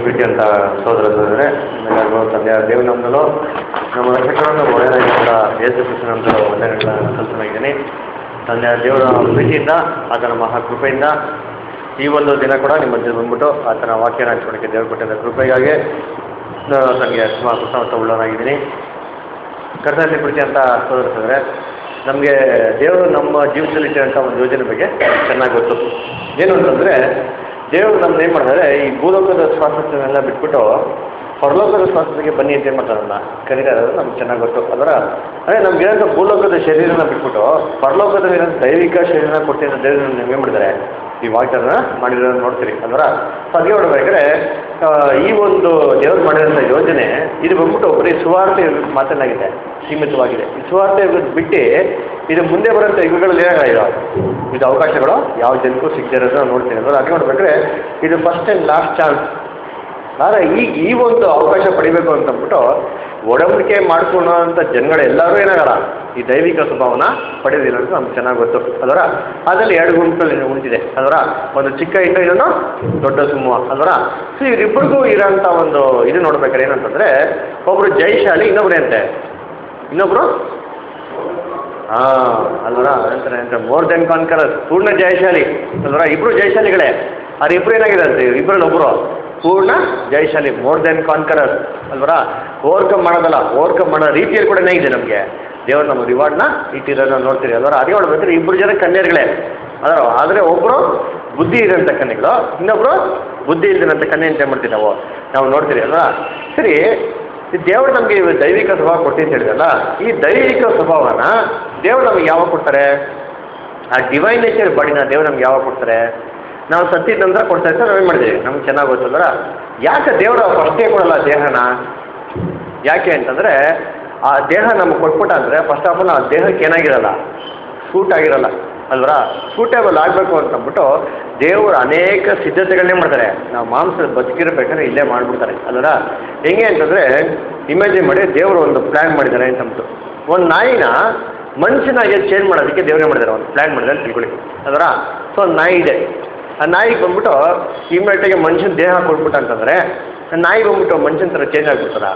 ಪ್ರೀತಿ ಅಂತ ಸೋದರ ಸೋದರೇ ನಿಮಗೆಲ್ಲರಿಗೂ ತಂದೆಯ ದೇವನಂದಲೂ ನಮ್ಮ ರಕ್ಷಕರನ್ನು ಒಳ್ಳೆಯದಾಗಿದ್ದ ಯೇಸು ಕ್ರಿಸ್ತನಂದಲೂ ವಂದನೆಗಳನ್ನ ಸಲ್ಲಿಸಲಾಗಿದ್ದೀನಿ ತಂದೆಯ ದೇವರ ಪ್ರೀತಿಯಿಂದ ಆತನ ಮಹಾಕೃಪೆಯಿಂದ ಈ ಒಂದು ದಿನ ಕೂಡ ನಿಮ್ಮ ಮಧ್ಯೆ ಬಂದ್ಬಿಟ್ಟು ಆತನ ವಾಕ್ಯನ ಹಂಚ್ಕೊಳ್ಳೋಕ್ಕೆ ದೇವರು ಕೊಟ್ಟಿದ್ದ ಕೃಪೆಗಾಗಿ ನಾನು ನನಗೆ ತುಂಬ ಕೃತಜ್ಞತ ಉಳ್ಳವನಾಗಿದ್ದೀನಿ ಕರ್ತನಲ್ಲಿ ಪ್ರೀತಿ ಅಂತ ಸೋದರ ಸೋದರೇ ನಮಗೆ ದೇವರು ನಮ್ಮ ಜೀವನದಲ್ಲಿ ಇಟ್ಟಿರೋಂಥ ಒಂದು ಯೋಜನೆ ಬಗ್ಗೆ ಚೆನ್ನಾಗಿ ಗೊತ್ತು ಏನು ಅಂತಂದರೆ ದೇವರು ನಮ್ದು ಏನು ಮಾಡ್ತಾರೆ ಈ ಭೂಲೋಕದ ಸ್ವಾತಂತ್ರ್ಯನೆಲ್ಲ ಬಿಟ್ಬಿಟ್ಟು ಪರಲೋಕದ ಸ್ವಾತಂತ್ರ್ಯಕ್ಕೆ ಬನ್ನಿ ಅಂತ ಏನು ಮಾಡ್ತಾರಲ್ಲ ಕರೀತಾರೆ ಅದು ನಮ್ಗೆ ಚೆನ್ನಾಗಿ ಗೊತ್ತು ಅದರ ಅದೇ ನಮ್ಗೆ ಏನಂತ ಭೂಲೋಕದ ಶರೀರನ ಬಿಟ್ಬಿಟ್ಟು ಪರಲೋಕದಲ್ಲಿ ಏನಂತ ದೈವಿಕ ಶರೀರನ ಕೊಡ್ತೀನಿ ದೇವರು ನಮ್ಗೆ ಏನು ಮಾಡಿದ್ದಾರೆ ಈ ವಾಕ್ಯನ ಮಾಡಿರೋದನ್ನ ನೋಡ್ತೀರಿ ಅದರ ಹಾಗೆ ನೋಡ್ಬೇಕಾದ್ರೆ ಆ, ಈ ಒಂದು ದೇವರು ಮಾಡಿರೋಂಥ ಯೋಜನೆ ಇದು ಬಂದ್ಬಿಟ್ಟು ಬರೀ ಸುವಾರ್ತೆ ಮಾತನಾಗಿದೆ ಸೀಮಿತವಾಗಿದೆ ಈ ಸುವಾರ್ತೆ ಬಿಟ್ಟು ಇದು ಮುಂದೆ ಬರೋಂಥ ಯುಗಗಳಲ್ಲಿ ಏನಾಗಿರೋ ಇದು ಅವಕಾಶಗಳು ಯಾವ ಜನಕ್ಕೂ ಸಿಗದೇ ಇರೋದು ನಾವು ನೋಡ್ತೀನಿ ಅಂದ್ರೆ ಅದು ನೋಡ್ಬೇಕಾದ್ರೆ ಇದು ಫಸ್ಟ್ ಆ್ಯಂಡ್ ಲಾಸ್ಟ್ ಚಾನ್ಸ್ ಆದರೆ ಈ ಈ ಒಂದು ಅವಕಾಶ ಪಡಿಬೇಕು ಅಂತಂದ್ಬಿಟ್ಟು ಒಡಂಬಡಿಕೆ ಮಾಡ್ಕೊಳ್ಳೋಂಥ ಜನಗಳೆಲ್ಲರೂ ಏನಾಗಲ್ಲ ಈ ದೈವಿಕ ಸ್ವಭಾವನ ಪಡೆಯೋದಿಲ್ಲ ಅಂತ ನಮ್ಗೆ ಚೆನ್ನಾಗಿ ಗೊತ್ತು ಅದರ ಅದರಲ್ಲಿ ಎರಡು ಗುಂಪುಗಳಲ್ಲಿ ಉಂಟಿದೆ ಅದರ ಒಂದು ಚಿಕ್ಕ ಇಂಡ ಇನ್ನೊಂದು ದೊಡ್ಡ ಸಮೂಹ ಅದರ ಸೊ ಇವರಿಬ್ಬರಿಗೂ ಇರೋಂಥ ಒಂದು ಇದು ನೋಡ್ಬೇಕಾದ್ರೆ ಏನಂತಂದರೆ ಒಬ್ಬರು ಜಯಶಾಲಿ ಇನ್ನೊಬ್ರು ಅಂತೆ ಇನ್ನೊಬ್ರು ಹಾಂ ಅಲ್ವರ ಅಂತಾರೆ ಅಂತ ಮೋರ್ ದೆನ್ ಕಾನ್ಕರಸ್ ಪೂರ್ಣ ಜಯಶಾಲಿ ಅಲ್ವರ ಇಬ್ಬರು ಜಯಶಾಲಿಗಳೇ ಅವ್ರು ಇಬ್ಬರು ಏನಾಗಿದೆ ಅಂತ ಇಬ್ಬರಲ್ಲಿ ಒಬ್ಬರು ಪೂರ್ಣ ಜಯಶಾಲಿ ಮೋರ್ ದೆನ್ ಕಾನ್ಕರಸ್ ಅಲ್ವರ ಓವರ್ಕಮ್ ಮಾಡೋದಲ್ಲ ಓವರ್ಕಮ್ ಮಾಡೋ ರೀತಿಯಲ್ಲಿ ಕೂಡ ಏನಾಗಿದೆ ನಮಗೆ ದೇವರು ನಮ್ಮ ರಿವಾರ್ಡ್ನ ಇಟ್ಟಿರೋದನ್ನ ನೋಡ್ತೀರಿ ಅಲ್ವರ ಅದೇ ನೋಡ್ಬೇಕಾದ್ರೆ ಇಬ್ಬರು ಜನ ಕನ್ಯರುಗಳೇ ಅದರ ಆದರೆ ಒಬ್ಬರು ಬುದ್ಧಿ ಇರೋಂಥ ಕನ್ಯೆಗಳು ಇನ್ನೊಬ್ಬರು ಬುದ್ಧಿ ಇಲ್ದಿರೋಂಥ ಕನ್ಯೆ ಅಂತ ಏನ್ ಮಾಡ್ತೀವಿ ನಾವು ನಾವು ನೋಡ್ತೀರಿ ಅಲ್ವಾ ಸರಿ ಈ ದೇವರು ನಮಗೆ ದೈವಿಕ ಸ್ವಭಾವ ಕೊಟ್ಟಿ ಅಂತ ಹೇಳಿದಲ್ಲ ಈ ದೈವಿಕ ಸ್ವಭಾವನ ದೇವರು ನಮಗೆ ಯಾವಾಗ ಕೊಡ್ತಾರೆ ಆ ಡಿವೈನ್ ನೇಚರ್ ಬಾಡಿನ ದೇವ್ರು ನಮ್ಗೆ ಯಾವಾಗ ಕೊಡ್ತಾರೆ ನಾವು ಸತ್ತಿದ ನಂತರ ಕೊಡ್ತಾ ಇರ್ತಾರೆ ನಾವೇನು ಮಾಡಿದ್ದೀವಿ ನಮ್ಗೆ ಚೆನ್ನಾಗಿ ಗೊತ್ತಂದ್ರೆ ಯಾಕೆ ದೇವರು ಫಸ್ಟೇ ಕೊಡಲ್ಲ ದೇಹನ ಯಾಕೆ ಅಂತಂದರೆ ಆ ದೇಹ ನಮ್ಗೆ ಕೊಟ್ಬಿಟ್ಟ ಅಂದರೆ ಫಸ್ಟ್ ಆಫ್ ಆಲ್ ಆ ದೇಹಕ್ಕೆ ಏನಾಗಿರಲ್ಲ ಸೂಟ್ ಆಗಿರಲ್ಲ ಅಲ್ವರಾ ಸೂಟೇಬಲ್ ಆಗಬೇಕು ಅಂತಂದ್ಬಿಟ್ಟು ದೇವರು ಅನೇಕ ಸಿದ್ಧತೆಗಳನ್ನೇ ಮಾಡ್ತಾರೆ ನಾವು ಮಾಂಸ ಬದುಕಿರ್ಬೇಕಾದ್ರೆ ಇಲ್ಲೇ ಮಾಡಿಬಿಡ್ತಾರೆ ಅಲ್ವರಾ ಹೆಂಗೆ ಅಂತಂದರೆ ಇಮ್ಯಾಜಿನ್ ಮಾಡಿ ದೇವರು ಒಂದು ಪ್ಲ್ಯಾನ್ ಮಾಡಿದ್ದಾರೆ ಅಂತಂದ್ಬಿಟ್ಟು ಒಂದು ನಾಯಿನ ಮನುಷ್ಯನಾಗಿ ಚೇಂಜ್ ಮಾಡೋದಕ್ಕೆ ದೇವರೇ ಮಾಡಿದ್ದಾರೆ ಒಂದು ಪ್ಲ್ಯಾನ್ ಮಾಡಿದ್ದಾರೆ ಅಂತ ತಿಳ್ಕೊಳ್ಳಿ ಅದರ ಸೊ ಒಂದು ನಾಯಿ ಇದೆ ಆ ನಾಯಿಗೆ ಬಂದ್ಬಿಟ್ಟು ಇಮ್ಮಿಡಿಯೇಟಾಗಿ ಮನುಷ್ಯನ ದೇಹ ಕೊಟ್ಬಿಟ್ಟು ಅಂತಂದರೆ ಆ ನಾಯಿ ಬಂದ್ಬಿಟ್ಟು ಮನುಷ್ಯನ ಥರ ಚೇಂಜ್ ಆಗ್ಬಿಡ್ತಾರ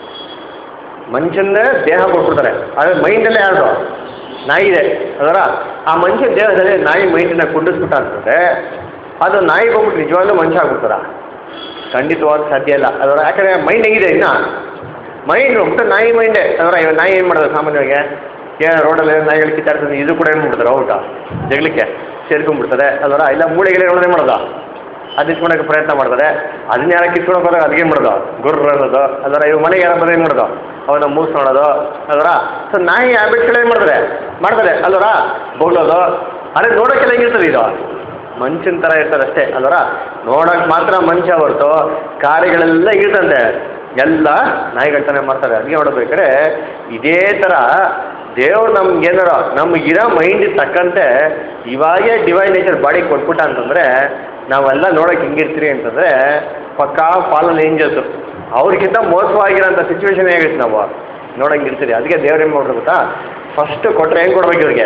ಮನುಷ್ಯನ ದೇಹ ಕೊಟ್ಬಿಡ್ತಾರೆ ಆದರೆ ಮೈಂಡಲ್ಲೇ ಯಾರು ನಾಯಿ ಇದೆ ಅದರ ಆ ಮನುಷ್ಯನ ದೇಹದಲ್ಲಿ ನಾಯಿ ಮೈಂಡನ್ನ ಕುಂಡಿಸ್ಬಿಟ್ಟ ಅಂತಂದರೆ ಅದು ನಾಯಿ ಬಂದ್ಬಿಟ್ಟು ನಿಜವಾಗ್ಲೂ ಮನುಷ್ಯ ಆಗ್ಬಿಡ್ತಾರ ಖಂಡಿತವಾದ ಸಾಧ್ಯ ಇಲ್ಲ ಅದರ ಯಾಕಂದರೆ ಮೈಂಡ್ ಹೆಂಗಿದೆ ಇನ್ನು ಮೈಂಡ್ ಹೋಗ್ಬಿಟ್ಟು ನಾಯಿ ಮೈಂಡೇ ಅದರ ಇವಾಗ ನಾಯಿ ಏನು ಮಾಡೋದು ಸಾಮಾನ್ಯವಾಗಿ ಏನು ರೋಡಲ್ಲಿ ನಾಯಿಗಳು ಕಿತ್ತಾಡ್ತದೆ ಇದು ಕೂಡ ಏನು ಮಾಡ್ತಾರೆ ಔಟ ಜಗಳಕ್ಕೆ ಸೇರ್ಕೊಂಡ್ಬಿಡ್ತದೆ ಅದರ ಇಲ್ಲ ಮೂಳೆಗಳೇ ನೋಡೋದೇ ಮಾಡೋದು ಅದು ಇಟ್ಕೊಳಕ್ಕೆ ಪ್ರಯತ್ನ ಮಾಡ್ತಾರೆ ಅದನ್ನ ಯಾರ ಕಿತ್ಕೊಳಕ್ಕೆ ಹೋದಾಗ ಅದಕ್ಕೆ ಮಾಡೋದು ಗುರ್ರ ಅನ್ನೋದು ಅದರ ಇವ್ ಮನೆಗೆ ಯಾರು ಬಂದ್ರೆ ಏನು ಮಾಡೋದು ಅವನ್ನ ಮೂಸ್ ನೋಡೋದು ಅದರ ಸೊ ನಾಯಿ ಹ್ಯಾಬಿಟ್ಗಳು ಏನು ಮಾಡ್ತಾರೆ ಮಾಡ್ತಾರೆ ಅಲ್ವರ ಬೋಳೋದು ಅದೇ ನೋಡೋಕ್ಕೆಲ್ಲ ಹೆಂಗಿರ್ತದೆ ಇದು ಮನುಷ್ಯನ ಥರ ಇರ್ತಾರೆ ಅಷ್ಟೇ ಅಲ್ವರ ನೋಡೋಕೆ ಮಾತ್ರ ಮನುಷ್ಯ ಹೊರತು ಕಾರ್ಯಗಳೆಲ್ಲ ಇರ್ತಂತೆ ಎಲ್ಲ ನಾಯಿಗಳ ಥರ ಮಾಡ್ತಾರೆ ಅದಕ್ಕೆ ನೋಡಬೇಕಾದ್ರೆ ಇದೇ ಥರ ದೇವ್ರು ನಮ್ಗೆ ಏನಾರ ನಮಗಿರೋ ಮೈಂಡಿಗೆ ತಕ್ಕಂತೆ ಇವಾಗೇ ಡಿವೈನ್ ನೇಚರ್ ಬಾಡಿ ಕೊಟ್ಬಿಟ್ಟ ಅಂತಂದರೆ ನಾವೆಲ್ಲ ನೋಡೋಕೆ ಹೆಂಗಿರ್ತೀರಿ ಅಂತಂದರೆ ಪಕ್ಕಾ ಫಾಲನ್ ಏಂಜಲ್ಸು ಅವ್ರಿಗಿಂತ ಮೋಸವಾಗಿರೋಂಥ ಸಿಚುವೇಶನ್ ಹೇಗಿತ್ತು ನಾವು ನೋಡಂಗೆ ಇರ್ತೀರಿ ಅದಕ್ಕೆ ದೇವ್ರು ಏನು ಮಾಡ್ಬೇಕು ಗೊತ್ತಾ ಫಸ್ಟ್ ಕೊಟ್ಟರೆ ಹೆಂಗೆ ಕೊಡ್ಬೇಕು ಇವ್ರಿಗೆ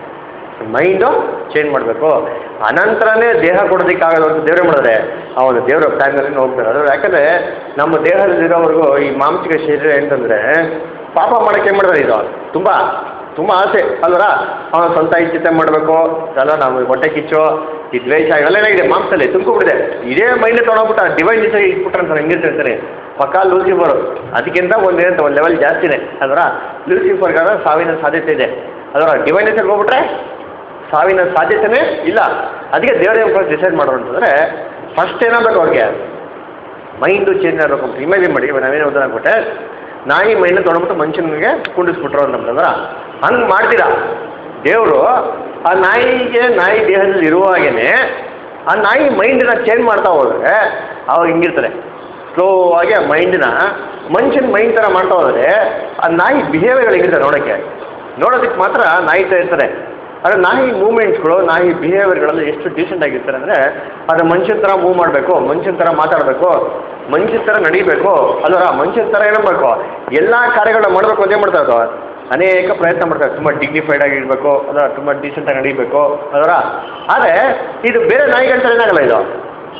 ಮೈಂಡು ಚೇಂಜ್ ಮಾಡಬೇಕು ಅನಂತರನೇ ದೇಹ ಕೊಡೋದಕ್ಕಾಗಲ್ಲ ಅಂತ ದೇವ್ರೇ ಮಾಡಿದ್ರೆ ಆ ಒಂದು ದೇವರ ಪ್ಲ್ಯಾನಲ್ಲಿ ಹೋಗ್ತಾರೆ ಅದು ಯಾಕಂದರೆ ನಮ್ಮ ದೇಹದಲ್ಲಿರೋವರೆಗೂ ಈ ಮಾಂಸಿಕ ಶರೀರ ఏంటಂದರೆ ಪಾಪ ಮಾಡೋಕ್ಕೆ ಏನು ಮಾಡ್ತಾರೆ ಇದು ತುಂಬ ತುಂಬ ಆಸೆ ಅಲ್ವರ ಅವನ ಸ್ವಂತ ಇಚ್ಛಿತ ಮಾಡಬೇಕು ಅಲ್ಲ ನಾವು ಹೊಟ್ಟೆ ಕಿಚ್ಚು ಈ ದ್ವೇಷ ಇವೆಲ್ಲ ಏನಾಗಿದೆ ಮಾಂಸದಲ್ಲಿ ತುಂಬಿಬಿಟ್ಟಿದೆ ಇದೇ ಮೈಂಡ್ ತೊಗೊಂಡೋಗ್ಬಿಟ್ಟು ಡಿವೈನ್ ದಿವಸ ಇಟ್ಬಿಟ್ರೆ ಅಂತ ಹೆಂಗಿರ್ತಿರ್ತಾರೆ ಪಕ್ಕಾ ಲೂಸಿಫರ್ ಅದಕ್ಕಿಂತ ಒಂದು ಏನಂತ ಒಂದು ಲೆವೆಲ್ ಜಾಸ್ತಿನೇ ಅಲ್ವರ ಲೂಸಿಫರ್ಗಾದ್ರೆ ಸಾವಿನ ಸಾಧ್ಯತೆ ಇದೆ ಅದರ ಡಿವೈನ್ ನೇಚರ್ಗೆ ಹೋಗ್ಬಿಟ್ರೆ ಸಾವಿನ ಸಾಧ್ಯತೆನೇ ಇಲ್ಲ ಅದಕ್ಕೆ ದೇವರೇ ಫಸ್ಟ್ ಡಿಸೈಡ್ ಮಾಡೋರು ಅಂತಂದರೆ ಫಸ್ಟ್ ಏನಾಗಬೇಕು ಅವ್ರಿಗೆ ಮೈಂಡು ಚೇಂಜ್ ಆಗಬೇಕು ಅಂತ ಇಮ್ಯಾಜಿನ್ ಮಾಡಿ ಇವಾಗ ನಾವೇನು ಉದಾಹರಣೆ ಕೊಟ್ಟೆ ನಾಯಿ ಮೈಂಡ್ ತೊಗೊಂಡ್ಬಿಟ್ಟು ಮನುಷ್ಯನಿಗೆ ಕುಂಡಿಸ್ಬಿಟ್ರು ಅಂತಂದ್ರೆ ಹಂಗೆ ಮಾಡ್ತೀರಾ ದೇವರು ಆ ನಾಯಿಗೆ ನಾಯಿ ದೇಹದಲ್ಲಿ ಇರುವಾಗೇ ಆ ನಾಯಿ ಮೈಂಡನ್ನ ಚೇಂಜ್ ಮಾಡ್ತಾ ಹೋದರೆ ಅವಾಗ ಹಿಂಗಿರ್ತಾರೆ ಸ್ಲೋ ಆಗಿ ಆ ಮೈಂಡನ್ನ ಮನುಷ್ಯನ ಮೈಂಡ್ ಥರ ಮಾಡ್ತಾ ಹೋದರೆ ಆ ನಾಯಿ ಬಿಹೇವಿಯರ್ಗಳು ಹೆಂಗಿರ್ತಾರೆ ನೋಡೋಕ್ಕೆ ನೋಡೋದಕ್ಕೆ ಮಾತ್ರ ನಾಯಿ ಥರ ಇರ್ತಾರೆ ಆದರೆ ನಾಯಿ ಮೂಮೆಂಟ್ಸ್ಗಳು ನಾಯಿ ಬಿಹೇವಿಯರ್ಗಳಲ್ಲಿ ಎಷ್ಟು ಡೀಸೆಂಟ್ ಆಗಿರ್ತಾರೆ ಅಂದರೆ ಅದು ಮನುಷ್ಯನ ಥರ ಮೂವ್ ಮಾಡಬೇಕು ಮನುಷ್ಯನ ಥರ ಮಾತಾಡಬೇಕು ಮನುಷ್ಯನ ಥರ ನಡಿಬೇಕು ಅಲ್ವರ ಮನುಷ್ಯನ ಥರ ಏನು ಮಾಡಬೇಕು ಎಲ್ಲ ಕಾರ್ಯಗಳನ್ನ ಮಾಡಬೇಕು ಅಂತ ಏನು ಮಾಡ್ತಾ ಇದ್ದೋ ಅನೇಕ ಪ್ರಯತ್ನ ಮಾಡ್ತಾರೆ ತುಂಬ ಡಿಗ್ನಿಫೈಡ್ ಆಗಿರಬೇಕು ಅದರ ತುಂಬ ಡೀಸೆಂಟಾಗಿ ನಡೀಬೇಕು ಅದರ ಆದರೆ ಇದು ಬೇರೆ ನಾಯಿಗಳ ಥರ ಏನಾಗಲ್ಲ ಇದು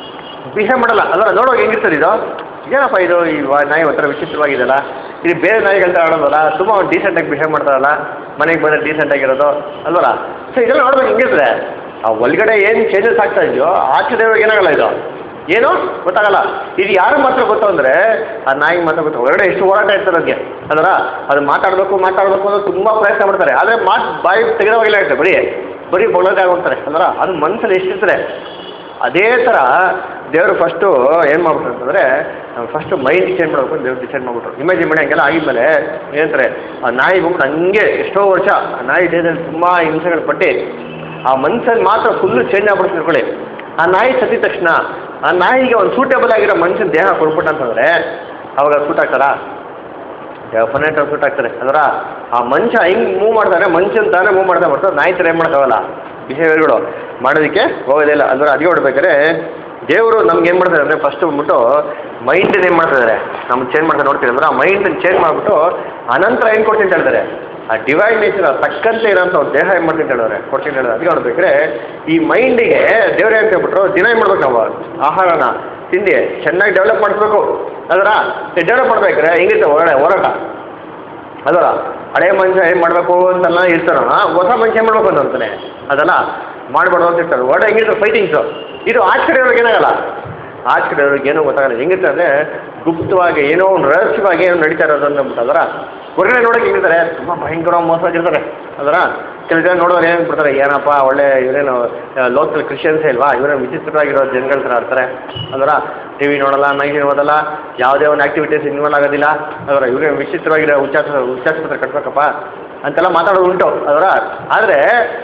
ಬಿಹೇವ್ ಮಾಡಲ್ಲ ಅಲ್ಲ ನೋಡುವಾಗ ಹೆಂಗಿರ್ತದೆ ಇದು ಏನಪ್ಪ ಇದು ಈ ವ- ನಾಯಿ ಒಂಥರ ವಿಚಿತ್ರವಾಗಿದೆಯಲ್ಲ ಇದು ಬೇರೆ ನಾಯಿಗಳ್ತ ಆಡೋದಲ್ಲ ತುಂಬ ಒಂದು ಡೀಸೆಂಟಾಗಿ ಬಿಹೇವ್ ಮಾಡ್ತಾರಲ್ಲ ಮನೆಗೆ ಬಂದರೆ ಡೀಸೆಂಟ್ ಆಗಿರೋದು ಅಲ್ವಲ್ಲ ಸೊ ಇದೆಲ್ಲ ನೋಡ್ಬೇಕು ಹೆಂಗಿರ್ತದೆ ಆ ಒಳಗಡೆ ಏನು ಚೇಂಜಸ್ ಆಗ್ತಾ ಇದೆಯೋ ಆಚೆ ಏನಾಗಲ್ಲ ಇದು ಏನು ಗೊತ್ತಾಗಲ್ಲ ಇದು ಯಾರು ಮಾತ್ರ ಗೊತ್ತು ಅಂದರೆ ಆ ನಾಯಿಗೆ ಮಾತ್ರ ಗೊತ್ತು ಹೊರಗಡೆ ಎಷ್ಟು ಹೋರಾಟ ಇರ್ತಾರೆ ಅದಕ್ಕೆ ಅದರ ಅದು ಮಾತಾಡಬೇಕು ಮಾತಾಡಬೇಕು ಅನ್ನೋದು ತುಂಬ ಪ್ರಯತ್ನ ಮಾಡ್ತಾರೆ ಆದರೆ ಮಾತು ಬಾಯಿ ತೆಗೆದವಾಗಿಲ್ಲ ಇರ್ತದೆ ಬರೀ ಬರೀ ಬೊಳಗೆ ಆಗೋಗ್ತಾರೆ ಅಂದ್ರೆ ಅದು ಮನಸ್ಸಲ್ಲಿ ಎಷ್ಟಿರ್ತದೆ ಅದೇ ಥರ ದೇವರು ಫಸ್ಟು ಏನು ಮಾಡ್ಬಿಟ್ರು ಅಂತಂದರೆ ಫಸ್ಟು ಮೈಂಡ್ ಚೇಂಜ್ ಮಾಡಬೇಕು ಅಂತ ದೇವ್ರು ಡಿಸೈಡ್ ಮಾಡ್ಬಿಟ್ರು ಇಮ್ಯಾಜಿನ್ ಮಾಡಿ ಹಂಗೆಲ್ಲ ಆಗಿದ್ಮೇಲೆ ಏನಂತಾರೆ ಆ ನಾಯಿ ಬಂದ್ಬಿಟ್ಟು ಹಂಗೆ ಎಷ್ಟೋ ವರ್ಷ ಆ ನಾಯಿ ದೇಹದಲ್ಲಿ ತುಂಬ ಹಿಂಸೆಗಳು ಪಟ್ಟು ಆ ಮನ್ಸಲ್ಲಿ ಮಾತ್ರ ಫುಲ್ಲು ಚೇಂಜ್ ಆಗ್ಬಿಡ್ತು ತಿಳ್ಕೊಳ್ಳಿ ಆ ನಾಯಿ ಸತ್ತಿದ ತಕ್ಷಣ ಆ ನಾಯಿಗೆ ಒಂದು ಸೂಟೇಬಲ್ ಆಗಿರೋ ಮನುಷ್ಯನ ದೇಹ ಕೊಡ್ಬಿಟ್ಟ ಅಂತಂದರೆ ಅವಾಗ ಸೂಟ್ ಆಗ್ತಾರಾ ಡೆಫಿನೆಟ್ ಸೂಟ್ ಆಗ್ತಾರೆ ಅದರ ಆ ಮನುಷ್ಯ ಹೆಂಗೆ ಮೂವ್ ಮಾಡ್ತಾರೆ ಮನುಷ್ಯನ ತಾನೇ ಮೂವ್ ಮಾಡ್ತಾ ಬರ್ತಾರೆ ನಾಯಿ ಥರ ಏನು ಮಾಡ್ತಾವಲ್ಲ ಬಿಹೇವಿಯರ್ಗಳು ಮಾಡೋದಕ್ಕೆ ಹೋಗೋದಿಲ್ಲ ಅಂದ್ರೆ ಅದೇ ಹೊಡ್ಬೇಕಾದ್ರೆ ದೇವರು ನಮ್ಗೆ ಏನು ಮಾಡ್ತಾರೆ ಅಂದರೆ ಫಸ್ಟ್ ಬಂದ್ಬಿಟ್ಟು ಮೈಂಡನ್ನ ಏನು ಮಾಡ್ತಿದ್ದಾರೆ ನಮ್ಗೆ ಚೇಂಜ್ ಮಾಡ್ತಾರೆ ನೋಡ್ತೀವಿ ಅಂದ್ರೆ ಆ ಮೈಂಡನ್ನ ಚೇಂಜ್ ಮಾಡಿಬಿಟ್ಟು ಅನಂತರ ಏನು ಕೊಡ್ತೀನಿ ಅಂತ ಹೇಳ್ತಾರೆ ಆ ಡಿವೈನ್ ನೇಚರ್ ತಕ್ಕಂತೆ ಇರೋಂಥ ಒಂದು ದೇಹ ಏನು ಮಾಡ್ತೀನಿ ಅಂತ ಹೇಳಿದ್ರೆ ಕೊಡ್ತೀನಿ ಅಂತ ಹೇಳಿದ್ರೆ ಅದಕ್ಕೆ ನೋಡ್ಬೇಕಾದ್ರೆ ಈ ಮೈಂಡಿಗೆ ದೇವ್ರು ಏನು ಹೇಳ್ಬಿಟ್ರು ದಿನ ಏನು ಮಾಡ್ಬೇಕು ನಾವು ಆಹಾರನ ತಿಂಡಿ ಚೆನ್ನಾಗಿ ಡೆವಲಪ್ ಮಾಡಿಸ್ಬೇಕು ಅದರ ಡೆವಲಪ್ ಮಾಡ್ಬೇಕಾದ್ರೆ ಹೆಂಗಿರ್ತವೆ ಹೊರಗಡೆ ಹೋರಾಟ ಅದಲ್ಲ ಹಳೆ ಮನುಷ್ಯ ಏನು ಮಾಡಬೇಕು ಅಂತೆಲ್ಲ ಇರ್ತಾರೋ ಹೊಸ ಮನುಷ್ಯ ಏನು ಮಾಡಬೇಕು ಅಂತ ಅಂತಾನೆ ಅದಲ್ಲ ಮಾಡಬಾರ್ದು ಅಂತ ಇರ್ತಾರೆ ಹೊರಗಡೆ ಹೆಂಗಿರ್ತದೆ ಫೈಟಿಂಗ್ಸು ಇದು ಆಚೆ ಕಡೆಯವ್ರಿಗೆ ಏನಾಗಲ್ಲ ಆಚೆ ಕಡೆಯವ್ರಿಗೆ ಏನೂ ಗೊತ್ತಾಗಲ್ಲ ಹೆಂಗಿರ್ತದೆ ಅಂದರೆ ಗುಪ್ತವಾಗಿ ಏನೋ ಒಂದು ರಹಸ್ಯವಾಗಿ ಏನೋ ನಡೀತಾ ಇರೋದು ಅಂದ್ಬಿಟ್ಟು ಅದರ ಹೊರಗಡೆ ನೋಡೋಕೆ ಹೆಂಗಿರ್ತಾರೆ ತುಂಬ ಭಯಂಕರ ಮೋಸವಾಗಿರ್ತಾರೆ ಅದರ ಕೆಲವು ಜನ ನೋಡೋರು ಏನು ಬಿಡ್ತಾರೆ ಏನಪ್ಪ ಒಳ್ಳೆ ಇವರೇನು ಲೋಕಲ್ ಕ್ರಿಶ್ಚಿಯನ್ಸೇ ಇಲ್ವಾ ಇವರೇನು ವಿಚಿತ್ರವಾಗಿರೋ ಜನಗಳ ಥರ ಆಡ್ತಾರೆ ಅದರ ಟಿ ವಿ ನೋಡಲ್ಲ ಮ್ಯಾಗ್ಝಿನ್ ಓದಲ್ಲ ಯಾವುದೇ ಒಂದು ಆ್ಯಕ್ಟಿವಿಟೀಸ್ ಇನ್ವಾಲ್ವ್ ಆಗೋದಿಲ್ಲ ಅದರ ಇವರೇ ವಿಚಿತ್ರವಾಗಿರೋ ಉಚ್ಚಾಸ ಉಚ್ಚಾಸ್ಪತ್ರೆ ಕಟ್ಬೇಕಪ್ಪ ಅಂತೆಲ್ಲ ಮಾತಾಡೋದು ಉಂಟು ಅದರ ಆದರೆ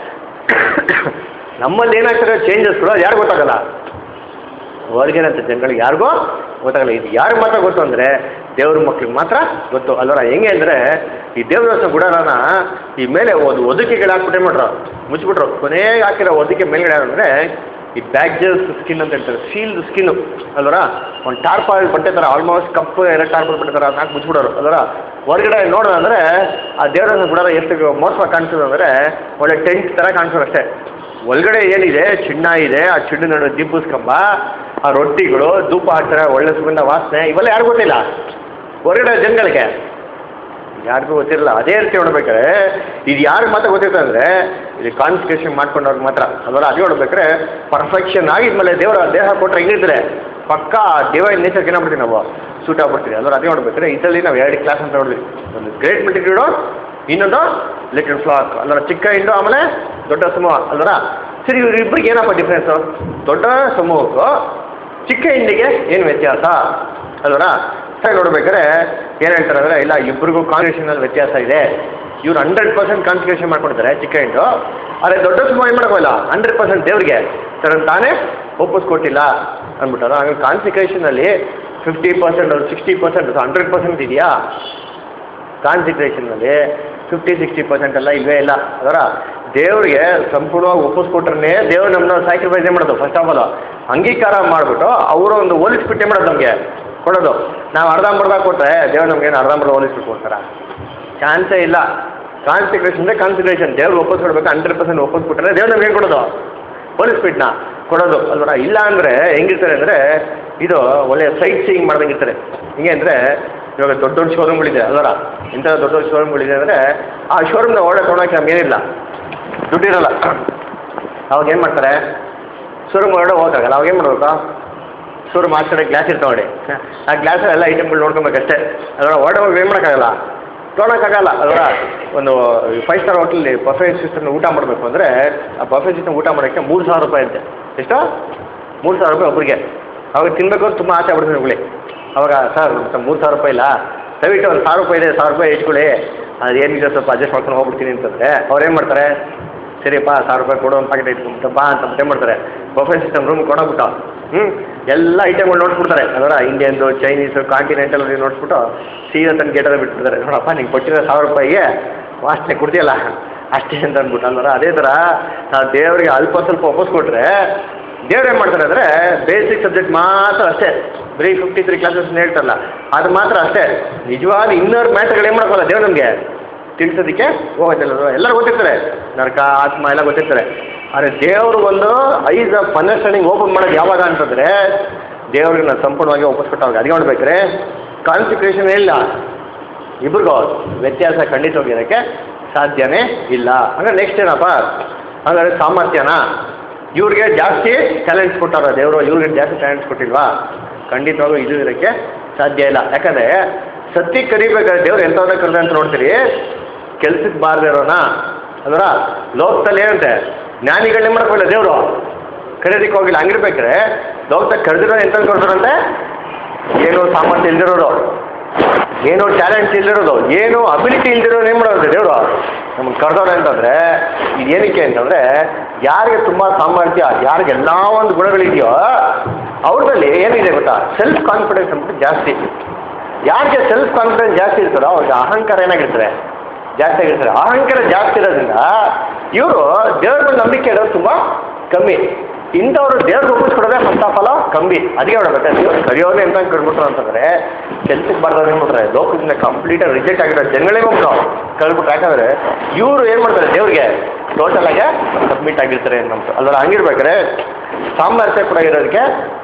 ನಮ್ಮಲ್ಲಿ ಏನಾಗ್ತದೆ ಚೇಂಜಸ್ಗಳು ಅದು ಯಾರು ಗೊತ್ತಾಗಲ್ಲ ಹೊರಗಿನಂಥ ಜನಗಳಿಗೆ ಯಾರಿಗೂ ಗೊತ್ತಾಗಲ್ಲ ಇದು ಯಾರಿಗೆ ಮಾತ್ರ ಗೊತ್ತು ಅಂದರೆ ದೇವ್ರ ಮಕ್ಳಿಗೆ ಮಾತ್ರ ಗೊತ್ತು ಅಲ್ವರ ಹೆಂಗೆ ಅಂದರೆ ಈ ದೇವ್ರ ಹೊಸ ಗುಡಾರನ ಈ ಮೇಲೆ ಒಂದು ಒದಕೆಗಳು ಹಾಕ್ಬಿಟ್ಟೆ ಮಾಡ್ರು ಮುಚ್ಚಿಬಿಟ್ರು ಕೊನೆಗೆ ಹಾಕಿರೋ ಒದಕೆ ಮೇಲ್ಗಡೆ ಅಂದರೆ ಈ ಬ್ಯಾಗ್ಜಸ್ ಸ್ಕಿನ್ ಅಂತ ಹೇಳ್ತಾರೆ ಸೀಲ್ಡ್ ಸ್ಕಿನ್ನು ಅಲ್ವರ ಒಂದು ಟಾರ್ಪಾಲ್ ಬಟ್ಟೆ ಥರ ಆಲ್ಮೋಸ್ಟ್ ಕಪ್ಪು ಎರಡು ಟಾರ್ಪಾಲ್ ಬಟ್ಟೆ ಥರ ಅದನ್ನ ಹಾಕಿ ಮುಚ್ಚಿಬಿಡೋರು ಅಲ್ವರ ಹೊರಗಡೆ ನೋಡೋದಂದರೆ ಆ ದೇವ್ರ ಹೊಸ ಗುಡಾರ ಎಷ್ಟು ಮೋಸ ಕಾಣಿಸೋದು ಅಂದರೆ ಒಳ್ಳೆ ಟೆಂಟ್ ಥರ ಕಾಣಿಸೋದು ಅಷ್ಟೇ ಒಳಗಡೆ ಏನಿದೆ ಚಿನ್ನ ಇದೆ ಆ ಚಿನ್ನ ನಡುವೆ ದೀಪಿಸ್ಕೊಂಬ ಆ ರೊಟ್ಟಿಗಳು ಧೂಪ ಹಾಕ್ತಾರೆ ಒಳ್ಳೆ ಸುಗಂಧ ವಾಸನೆ ಇವೆಲ್ಲ ಯಾರಿಗೂ ಗೊತ್ತಿಲ್ಲ ಹೊರಗಡೆ ಜನಗಳಿಗೆ ಯಾರಿಗೂ ಗೊತ್ತಿರಲ್ಲ ಅದೇ ರೀತಿ ನೋಡ್ಬೇಕಾದ್ರೆ ಇದು ಯಾರಿಗೆ ಮಾತ್ರ ಗೊತ್ತಿರ್ತದೆ ಅಂದರೆ ಇದು ಕಾನ್ಸಂಟ್ರೇಷನ್ ಮಾಡ್ಕೊಂಡವ್ರಿಗೆ ಮಾತ್ರ ಅದಲ್ಲ ಅದೇ ನೋಡ್ಬೇಕಾದ್ರೆ ಪರ್ಫೆಕ್ಷನ್ ಆಗಿದ್ಮೇಲೆ ದೇವರ ದೇಹ ಕೊಟ್ಟರೆ ಹೆಂಗಿರ್ತಾರೆ ಪಕ್ಕಾ ಡಿವೈನ್ ನೇಚರ್ಗೆ ಏನಾಗ್ಬಿಡ್ತೀವಿ ನಾವು ಸೂಟ್ ಆಗ್ಬಿಡ್ತೀವಿ ಅದರ ಅದೇ ನೋಡ್ಬೇಕಾದ್ರೆ ಇದರಲ್ಲಿ ನಾವು ಎರಡು ಕ್ಲಾಸ್ ಅಂತ ನೋಡಿದ್ವಿ ಒಂದು ಗ್ರೇಟ್ ಮೆಟೀರಿಯಲು ಇನ್ನೊಂದು ಲಿಟಲ್ ಫ್ಲಾಕ್ ಅಲ್ಲರ ಚಿಕ್ಕ ಹಿಂಡು ಆಮೇಲೆ ದೊಡ್ಡ ಸಮೂಹ ಅಲ್ವರ ಸರಿ ಇವರಿಬ್ಬರಿಗೆ ಏನಪ್ಪ ಡಿಫ್ರೆನ್ಸು ದೊಡ್ಡ ಸಮೂಹಕ್ಕೂ ಚಿಕ್ಕ ಹಿಂಡಿಗೆ ಏನು ವ್ಯತ್ಯಾಸ ಅಲ್ವರ ಸರಿ ನೋಡ್ಬೇಕಾದ್ರೆ ಏನು ಹೇಳ್ತಾರೆ ಅಂದರೆ ಇಲ್ಲ ಇಬ್ಬರಿಗೂ ಕಾನ್ಸಂಟ್ರೇಷನಲ್ಲಿ ವ್ಯತ್ಯಾಸ ಇದೆ ಇವ್ರು ಹಂಡ್ರೆಡ್ ಪರ್ಸೆಂಟ್ ಕಾನ್ಸಂಟ್ರೇಷನ್ ಮಾಡ್ಕೊಡ್ತಾರೆ ಚಿಕ್ಕ ಹಿಂಡು ಆದರೆ ದೊಡ್ಡ ಸಮೂಹ ಏನು ಮಾಡೋಕ್ಕೋಲ್ಲ ಹಂಡ್ರೆಡ್ ಪರ್ಸೆಂಟ್ ದೇವ್ರಿಗೆ ಸರ್ ತಾನೇ ಒಪ್ಪಿಸ್ಕೊಟ್ಟಿಲ್ಲ ಅಂದ್ಬಿಟ್ಟಾರ ಹಾಗಾಗಿ ಕಾನ್ಸಂಟ್ರೇಷನಲ್ಲಿ fifty percent sixty percent hundred percent ಇದೆಯಾ ಕಾನ್ಸಂಟ್ರೇಷನ್ನಲ್ಲಿ ಫಿಫ್ಟಿ ಸಿಕ್ಸ್ಟಿ ಪರ್ಸೆಂಟ್ ಎಲ್ಲ ಇಲ್ಲವೇ ಇಲ್ಲ ಅದರ ದೇವ್ರಿಗೆ ಸಂಪೂರ್ಣವಾಗಿ ಒಪ್ಪಿಸ್ಕೊಟ್ರೆ ದೇವ್ರು ನಮ್ಮನ್ನ ಸ್ಯಾಕ್ರಿಫೈಸೇ ಮಾಡೋದು ಫಸ್ಟ್ ಆಫ್ ಆಲ್ ಅಂಗೀಕಾರ ಮಾಡಿಬಿಟ್ಟು ಅವರು ಒಂದು ಹೋಲಿಸ್ಬಿಟ್ಟೆ ಮಾಡೋದು ನಮಗೆ ಕೊಡೋದು ನಾವು ಅರ್ಧಂಬರ್ಧ ಕೊಟ್ಟರೆ ದೇವ್ರು ನಮಗೇನು ಅರ್ಧಂಬರ್ಧ ಹೋಲಿಸ್ಬಿಟ್ಟು ಕೊಡ್ತಾರ ಚಾನ್ಸೇ ಇಲ್ಲ ಕಾನ್ಸಂಟ್ರೇಷನ್ ಅಂದರೆ ಕಾನ್ಸಂಟ್ರೇಷನ್ ದೇವ್ರಿಗೆ ಒಪ್ಪಿಸ್ಕೊಡ್ಬೇಕು ಹಂಡ್ರೆಡ್ ಪರ್ಸೆಂಟ್ ಒಪ್ಪಿಸ್ಬಿಟ್ರೆ ದೇವ್ರು ನಮ್ಗೆ ಏನು ಕೊಡೋದು ಹೋಲಿಸ್ಬಿಟ್ನ ಕೊಡೋದು ಅಲ್ವರ ಇಲ್ಲ ಅಂದರೆ ಹೆಂಗಿರ್ತಾರೆ ಅಂದರೆ ಇದು ಒಳ್ಳೆಯ ಸೈಟ್ ಸೀಯಿಂಗ್ ಮಾಡ್ದಂಗೆ ಇರ್ತಾರೆ ಹಿಂಗೆ ಅಂದರೆ ಇವಾಗ ದೊಡ್ಡ ದೊಡ್ಡ ಶೋರೂಮ್ಗಳಿದೆ ಅಲ್ವರ ಇಂಥ ದೊಡ್ಡ ದೊಡ್ಡ ಶೋರೂಮ್ಗಳಿದೆ ಅಂದರೆ ಆ ಶೋರೂಮ್ನ ಒಳ್ಳೆ ತೊಗೊಳಕ್ಕೆ ನಮಗೇನಿಲ್ಲ ದುಡ್ಡಿರಲ್ಲ ಅವಾಗ ಏನು ಮಾಡ್ತಾರೆ ಶೋರೂಮ್ ಒಳಗಡೆ ಹೋಗಕ್ಕಾಗಲ್ಲ ಅವಾಗ ಏನು ಮಾಡ್ಬೇಕು ಶೋರೂಮ್ ಆ ಕಡೆ ಗ್ಲಾಸ್ ಇರ್ತಾವೆ ನೋಡಿ ಆ ಗ್ಲಾಸಲ್ಲಿ ಎಲ್ಲ ಐಟಮ್ಗಳು ನೋಡ್ಕೊಬೇಕಷ್ಟೇ ಅದರ ಹೊರಡೆ ಹೋಗಿ ಏನು ಮಾಡೋಕ್ಕಾಗಲ್ಲ ತೊಗೊಳಕ್ಕಾಗಲ್ಲ ಅದರ ಒಂದು ಫೈವ್ ಸ್ಟಾರ್ ಹೋಟ್ಲಲ್ಲಿ ಬಫೆ ಸಿಸ್ಟಮ್ನ ಊಟ ಮಾಡಬೇಕು ಅಂದರೆ ಆ ಬಫೆ ಸಿಸ್ಟಮ್ ಊಟ ಮಾಡೋಕ್ಕೆ ಮೂರು ಸಾವಿರ ರೂಪಾಯಿ ಅಂತೆ ಎಷ್ಟು ಮೂರು ಸಾವಿರ ರೂಪಾಯಿ ಒಬ್ಬರಿಗೆ ಅವಾಗ ತಿನ್ಬೇಕು ಅಂತ ತುಂಬ ಆಸೆ ಆಗ್ಬಿಡ್ತೀನಿ ಹುಳಿ ಅವಾಗ ಸರ್ ಮೂರು ಸಾವಿರ ರೂಪಾಯಿ ಇಲ್ಲ ದಯವಿಟ್ಟು ಒಂದು ಸಾವಿರ ರೂಪಾಯಿ ಇದೆ ಸಾವಿರ ರೂಪಾಯಿ ಇಟ್ಕೊಳ್ಳಿ ಅದು ಏನಿದೆ ಸ್ವಲ್ಪ ಅಡ್ಜಸ್ಟ್ ಮಾಡ್ಕೊಂಡು ಹೋಗ್ಬಿಡ್ತೀನಿ ಅಂತಂದರೆ ಅವ್ರು ಏನು ಮಾಡ್ತಾರೆ ಸರಿಯಪ್ಪ ಸಾವಿರ ರೂಪಾಯಿ ಕೊಡು ಒಂದು ಪ್ಯಾಕೆಟ್ ಇಟ್ಕೊಂಬಿಟ್ಟು ಬಾ ಅಂತ ಮತ್ತೆ ಮಾಡ್ತಾರೆ ಬಫೆ ಸಿಸ್ಟಮ್ ರೂಮ್ ಕೊಡೋಗ್ಬಿಟ್ಟು ಹ್ಞೂ ಎಲ್ಲ ಐಟಮ್ಗಳು ನೋಡ್ಬಿಡ್ತಾರೆ ಅದರ ಇಂಡಿಯನ್ದು ಚೈನೀಸು ಕಾಂಟಿನೆಂಟಲ್ ನೋಡ್ಬಿಟ್ಟು ಸೀದಾ ತನ್ನ ಗೇಟಲ್ಲಿ ಬಿಟ್ಬಿಡ್ತಾರೆ ನೋಡಪ್ಪ ನಿಂಗೆ ಕೊಟ್ಟಿರೋ ಸಾವಿರ ರೂಪಾಯಿಗೆ ವಾಸನೆ ಕೊಡ್ತೀಯಲ್ಲ ಅಷ್ಟೇ ಅಂತ ಅಂದ್ಬಿಟ್ಟು ಅಂದ್ರೆ ಅದೇ ಥರ ನಾವು ದೇವರಿಗೆ ಅಲ್ಪ ಸ್ವಲ್ಪ ಒಪ್ಪಿಸ್ಕೊಟ್ರೆ ದೇವ್ರು ಏನು ಮಾಡ್ತಾರೆ ಅಂದರೆ ಬೇಸಿಕ್ ಸಬ್ಜೆಕ್ಟ್ ಮಾತ್ರ ಅಷ್ಟೇ ಬರೀ ಫಿಫ್ಟಿ ತ್ರೀ ಕ್ಲಾಸಸ್ ಹೇಳ್ತಾರಲ್ಲ ಅದು ಮಾತ್ರ ಅಷ್ಟೇ ನಿಜವಾದ ಇನ್ನರ್ ಮ್ಯಾಟ್ರ್ಗಳು ಏನು ಮಾಡೋಕ್ಕಲ್ಲ ದೇವ್ರು ನಮಗೆ ತಿಳಿಸೋದಕ್ಕೆ ಹೋಗೋದಿಲ್ಲ ಎಲ್ಲರೂ ಗೊತ್ತಿರ್ತಾರೆ ನರಕ ಆತ್ಮ ಎಲ್ಲ ಗೊತ್ತಿರ್ತಾರೆ ಆದರೆ ದೇವರು ಒಂದು ಐಸ್ ಆಫ್ ಅಂಡರ್ಸ್ಟ್ಯಾಂಡಿಂಗ್ ಓಪನ್ ಮಾಡೋದು ಯಾವಾಗ ಅಂತಂದರೆ ದೇವ್ರಿಗೆ ನಾನು ಸಂಪೂರ್ಣವಾಗಿ ಒಪ್ಪಿಸ್ಕೊಟ್ಟವ್ರಿಗೆ ಅದಕ್ಕೆ ನೋಡ್ಬೇಕ್ರೆ ಕಾನ್ಸಿಕ್ರೇಷನ್ ಇಲ್ಲ ಇಬ್ರಿಗೂ ವ್ಯತ್ಯಾಸ ಖಂಡಿತವಾಗಿರೋಕ್ಕೆ ಸಾಧ್ಯನೇ ಇಲ್ಲ ಹಂಗಾರೆ ನೆಕ್ಸ್ಟ್ ಏನಪ್ಪ ಹಂಗಾರೆ ಸಾಮರ್ಥ್ಯನ ಇವ್ರಿಗೆ ಜಾಸ್ತಿ ಟ್ಯಾಲೆಂಟ್ಸ್ ಕೊಟ್ಟಾರ ದೇವರು ಇವ್ರಿಗೆ ಜಾಸ್ತಿ ಟ್ಯಾಲೆಂಟ್ಸ್ ಕೊಟ್ಟಿಲ್ವಾ ಖಂಡಿತವಾಗೂ ಇದು ಇರೋಕ್ಕೆ ಸಾಧ್ಯ ಇಲ್ಲ ಯಾಕಂದರೆ ಸತ್ಯಕ್ಕೆ ಕರಿಬೇಕಾದ್ರೆ ದೇವ್ರು ಎಂಥವ್ರ ಕರೆದ ಅಂತ ನೋಡ್ತೀರಿ ಕೆಲ್ಸಕ್ಕೆ ಬಾರದೇ ಇರೋಣ ಅದರ ಲೋಕದಲ್ಲಿ ಏನಂತೆ ಜ್ಞಾನಿಗಳನ್ನೇ ಮಾಡ್ಕೊಳ್ಳ ದೇವರು ಕರೆಯೋದಕ್ಕೆ ಹೋಗಿಲ್ಲ ಹಂಗಿರ್ಬೇಕಾದ್ರೆ ಲೋಕದಾಗ ಕರೆದಿರೋ ಎಂತ ಕರೆದ್ರಂತೆ ಏನು ಸಾಮರ್ಥ್ಯ ಇಲ್ದಿರೋರು ಏನು ಟ್ಯಾಲೆಂಟ್ ಇಲ್ದಿರೋದು ಏನು ಅಬಿಲಿಟಿ ಇಲ್ದಿರೋದು ಏನು ಮಾಡೋದು ದೇವರು ನಮ್ಗೆ ಕರೆದವ್ರೆ ಅಂತಂದರೆ ಇದು ಏನಕ್ಕೆ ಅಂತಂದರೆ ಯಾರಿಗೆ ತುಂಬ ಸಾಮರ್ಥ್ಯ ಯಾರಿಗೆ ಎಲ್ಲ ಒಂದು ಗುಣಗಳಿದೆಯೋ ಅವ್ರಲ್ಲಿ ಏನಿದೆ ಗೊತ್ತಾ ಸೆಲ್ಫ್ ಕಾನ್ಫಿಡೆನ್ಸ್ ಅಂದ್ಬಿಟ್ಟು ಜಾಸ್ತಿ ಯಾರಿಗೆ ಸೆಲ್ಫ್ ಕಾನ್ಫಿಡೆನ್ಸ್ ಜಾಸ್ತಿ ಇರ್ತಾರೋ ಅವ್ರಿಗೆ ಅಹಂಕಾರ ಏನಾಗಿರ್ತಾರೆ ಜಾಸ್ತಿ ಆಗಿರ್ತಾರೆ ಅಹಂಕಾರ ಜಾಸ್ತಿ ಇರೋದ್ರಿಂದ ಇವರು ದೇವ್ರ ಮೇಲೆ ನಂಬಿಕೆ ಇಡೋದು ತುಂಬ ಕಮ್ಮಿ ಇಂಥವ್ರು ದೇವ್ರಿಗೆ ಒಪ್ಪಿಸ್ಕೊಡೋದೇ ಫಸ್ಟ್ ಆಫ್ ಆಲ್ ಕಮ್ಮಿ ಅದಕ್ಕೆ ನೋಡ್ಬೇಕು ದೇವ್ರು ಕರಿಯೋನೇ ಅಂತ ಕಳ್ಬಿಟ್ರು ಅಂತಂದರೆ ಕೆಲ್ಸಕ್ಕೆ ಬರ್ದವ್ರು ಏನು ಮಾಡ್ತಾರೆ ಲೋಕದಿಂದ ಕಂಪ್ಲೀಟಾಗಿ ರಿಜೆಕ್ಟ್ ಆಗಿರೋ ಜನಗಳೇ ಹೋಗ್ಬಿಟ್ಟು ಕಳ್ಬಿಟ್ರು ಯಾಕಂದರೆ ಇವರು ಏನು ಮಾಡ್ತಾರೆ ದೇವ್ರಿಗೆ ಟೋಟಲ್ ಆಗಿ ಸಬ್ಮಿಟ್ ಆಗಿರ್ತಾರೆ ಅಂತ ಅಲ್ವ ಹಂಗಿರ್ಬೇಕಾದ್ರೆ ಸಾಮರ್ಥ್ಯ ಕೂಡ ಇರೋದಕ್ಕೆ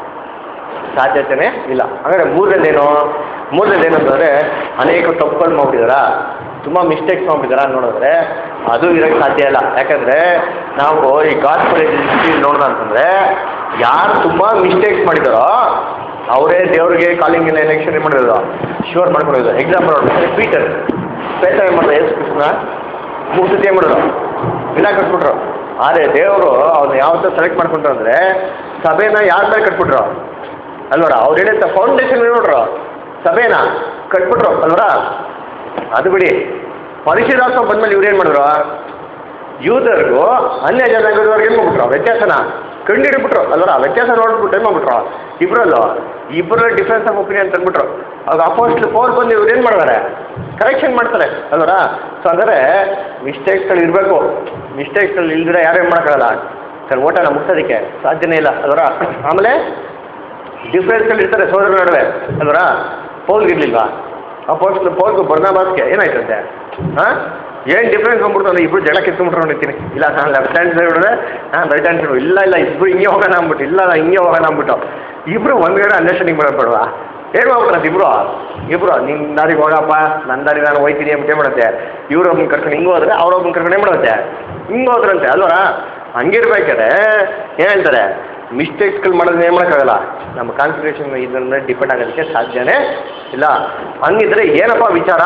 ಸಾಧ್ಯತೆನೇ ಇಲ್ಲ ಹಾಗಾದ್ರೆ ಮೂರನೇದೇನು ಮೂರನೇದು ಏನಂತಂದರೆ ಅನೇಕ ತಪ್ಪುಗಳು ಮಾಡ್ಬಿಟ್ಟಿದಾರ ತುಂಬ ಮಿಸ್ಟೇಕ್ಸ್ ಮಾಡ್ಬಿಟ್ಟಿದಾರ ನೋಡಿದ್ರೆ ಅದು ಇರೋಕ್ಕೆ ಸಾಧ್ಯ ಇಲ್ಲ ಯಾಕಂದರೆ ನಾವು ಈ ಗಾಸ್ಪಲ್ ನೋಡೋಣ ಅಂತಂದರೆ ಯಾರು ತುಂಬ ಮಿಸ್ಟೇಕ್ಸ್ ಮಾಡಿದಾರೋ ಅವರೇ ದೇವ್ರಿಗೆ ಕಾಲಿಂಗ್ ಎಲೆಕ್ಷನ್ ಏನು ಮಾಡಿರೋದು ಶ್ಯೂರ್ ಮಾಡ್ಕೊಂಡಿರೋದು ಎಕ್ಸಾಂಪಲ್ ನೋಡ್ಬೇಕಾದ್ರೆ ಪೀಟರ್ ಪೇಟರ್ ಏನು ಮಾಡಿದ್ರು ಯೇಸು ಕೃಷ್ಣ ಮೂರು ಸತಿ ಏನು ಮಾಡಿದ್ರು ಗಿಡ ಕಟ್ಬಿಟ್ರು ಆದರೆ ದೇವರು ಅವ್ರನ್ನ ಯಾವತ್ತೂ ಸೆಲೆಕ್ಟ್ ಮಾಡ್ಕೊಂಡ್ರು ಅಂದರೆ ಸಭೆನ ಯಾರ ಮೇಲೆ ಕಟ್ಬಿಟ್ರು ಅಲ್ವರ ಅವ್ರು ಹೇಳಿದ ಫೌಂಡೇಶನ್ ನೋಡ್ರು ಸಭೆನ ಕಟ್ಬಿಟ್ರು ಅಲ್ವರ ಅದು ಬಿಡಿ ಪರಿಶುದ್ಧಾತ್ಮ ಬಂದ್ಮೇಲೆ ಇವ್ರು ಏನು ಮಾಡಿದ್ರು ಯೂದರ್ಗೂ ಅನ್ಯ ಜನಾಂಗದವ್ರಿಗೆ ಏನು ಮಾಡ್ಬಿಟ್ರು ವ್ಯತ್ಯಾಸನ ಕಂಡುಹಿಡಿಬಿಟ್ರು ಅಲ್ವರ ವ್ಯತ್ಯಾಸ ನೋಡ್ಬಿಟ್ಟು ಏನು ಮಾಡ್ಬಿಟ್ರು ಇಬ್ಬರಲ್ಲೂ ಇಬ್ಬರ ಡಿಫ್ರೆನ್ಸ್ ಆಫ್ ಒಪಿನಿಯನ್ ತಂದ್ಬಿಟ್ರು ಆಗ ಅಪೋಸ್ಟ್ ಫೋರ್ ಬಂದು ಇವ್ರು ಏನು ಮಾಡ್ತಾರೆ ಕರೆಕ್ಷನ್ ಮಾಡ್ತಾರೆ ಅಲ್ವರ ಸೊ ಅಂದರೆ ಮಿಸ್ಟೇಕ್ಸ್ಗಳು ಇರಬೇಕು ಮಿಸ್ಟೇಕ್ಸ್ಗಳು ಇಲ್ದಿರ ಯಾರು ಏನು ಮಾಡೋಕ್ಕಾಗಲ್ಲ ಸರ್ ಓಟನ ಮುಗ್ಸೋದಕ್ಕೆ ಸಾಧ್ಯನೇ ಇಲ್ಲ ಅಲ್ವರ ಆಮೇಲೆ ಡಿಫ್ರೆನ್ಸ್ಗಳು ಇರ್ತಾರೆ ಸೋದರ ನಡುವೆ ಅಲ್ವರ ಪೌಲ್ಗಿರ್ಲಿಲ್ವಾ ಅಪೋಸ್ಟ್ ಪೌಲ್ಗೂ ಬರ್ನಾಬಾಸ್ಗೆ ಏನಾಯ್ತಂತೆ ಹಾಂ ಏನು ಡಿಫ್ರೆನ್ಸ್ ಬಂದ್ಬಿಡ್ತು ಅಂದ್ರೆ ಇಬ್ರು ಜಗಳ ಕಿತ್ಕೊಂಡ್ಬಿಟ್ರು ನಿಂತೀನಿ ಇಲ್ಲ ನಾನು ಲೆಫ್ಟ್ ಹ್ಯಾಂಡ್ ಸೈಡ್ ಹೊಡೆದೆ ನಾನು ರೈಟ್ ಹ್ಯಾಂಡ್ ಸೈಡ್ ಇಲ್ಲ ಇಲ್ಲ ಇಬ್ರು ಹಿಂಗೆ ಹೋಗೋಣ ಅಂದ್ಬಿಟ್ಟು ಇಲ್ಲ ನಾನು ಹಿಂಗೆ ಹೋಗೋಣ ಅಂದ್ಬಿಟ್ಟು ಇಬ್ರು ಒಂದ್ಗಡೆ ಅಂಡರ್ಸ್ಟ್ಯಾಂಡಿಂಗ್ ಮಾಡೋಬೇಡವಾ ಏನು ಮಾಡ್ಬಿಟ್ರೆ ಇಬ್ರು ಇಬ್ರು ನಿನ್ನ ದಾರಿಗೆ ಹೋಗಪ್ಪ ನನ್ನ ದಾರಿ ನಾನು ಹೋಯ್ತೀನಿ ಅಂತ ಮಾಡುತ್ತೆ ಇವ್ರು ಒಬ್ಬನ ಕರ್ಕೊಂಡು ಹಿಂಗೆ ಹೋದ್ರೆ ಅವ್ರೊಬ್ಬನ ಕರ್ಕೊಂಡು ಏನು ಮಾಡುತ್ತೆ ಹಿಂಗೆ ಹೋದ್ರಂತೆ ಅಲ್ವರ ಹಂಗಿರ್ಬೇಕಾದ್ರೆ ಏನು ಹೇಳ್ತಾರೆ ಮಿಸ್ಟೇಕ್ಸ್ಗಳು ಮಾಡೋದನ್ನ ಏನು ಮಾಡೋಕ್ಕಾಗಲ್ಲ ನಮ್ಮ ಕಾನ್ಸಂಟ್ರೇಷನ್ ಇದನ್ನ ಡಿಪೆಂಡ್ ಆಗೋದಕ್ಕೆ ಸಾಧ್ಯನೇ ಇಲ್ಲ ಹಂಗಿದ್ರೆ ಏನಪ್ಪ ವಿಚಾರ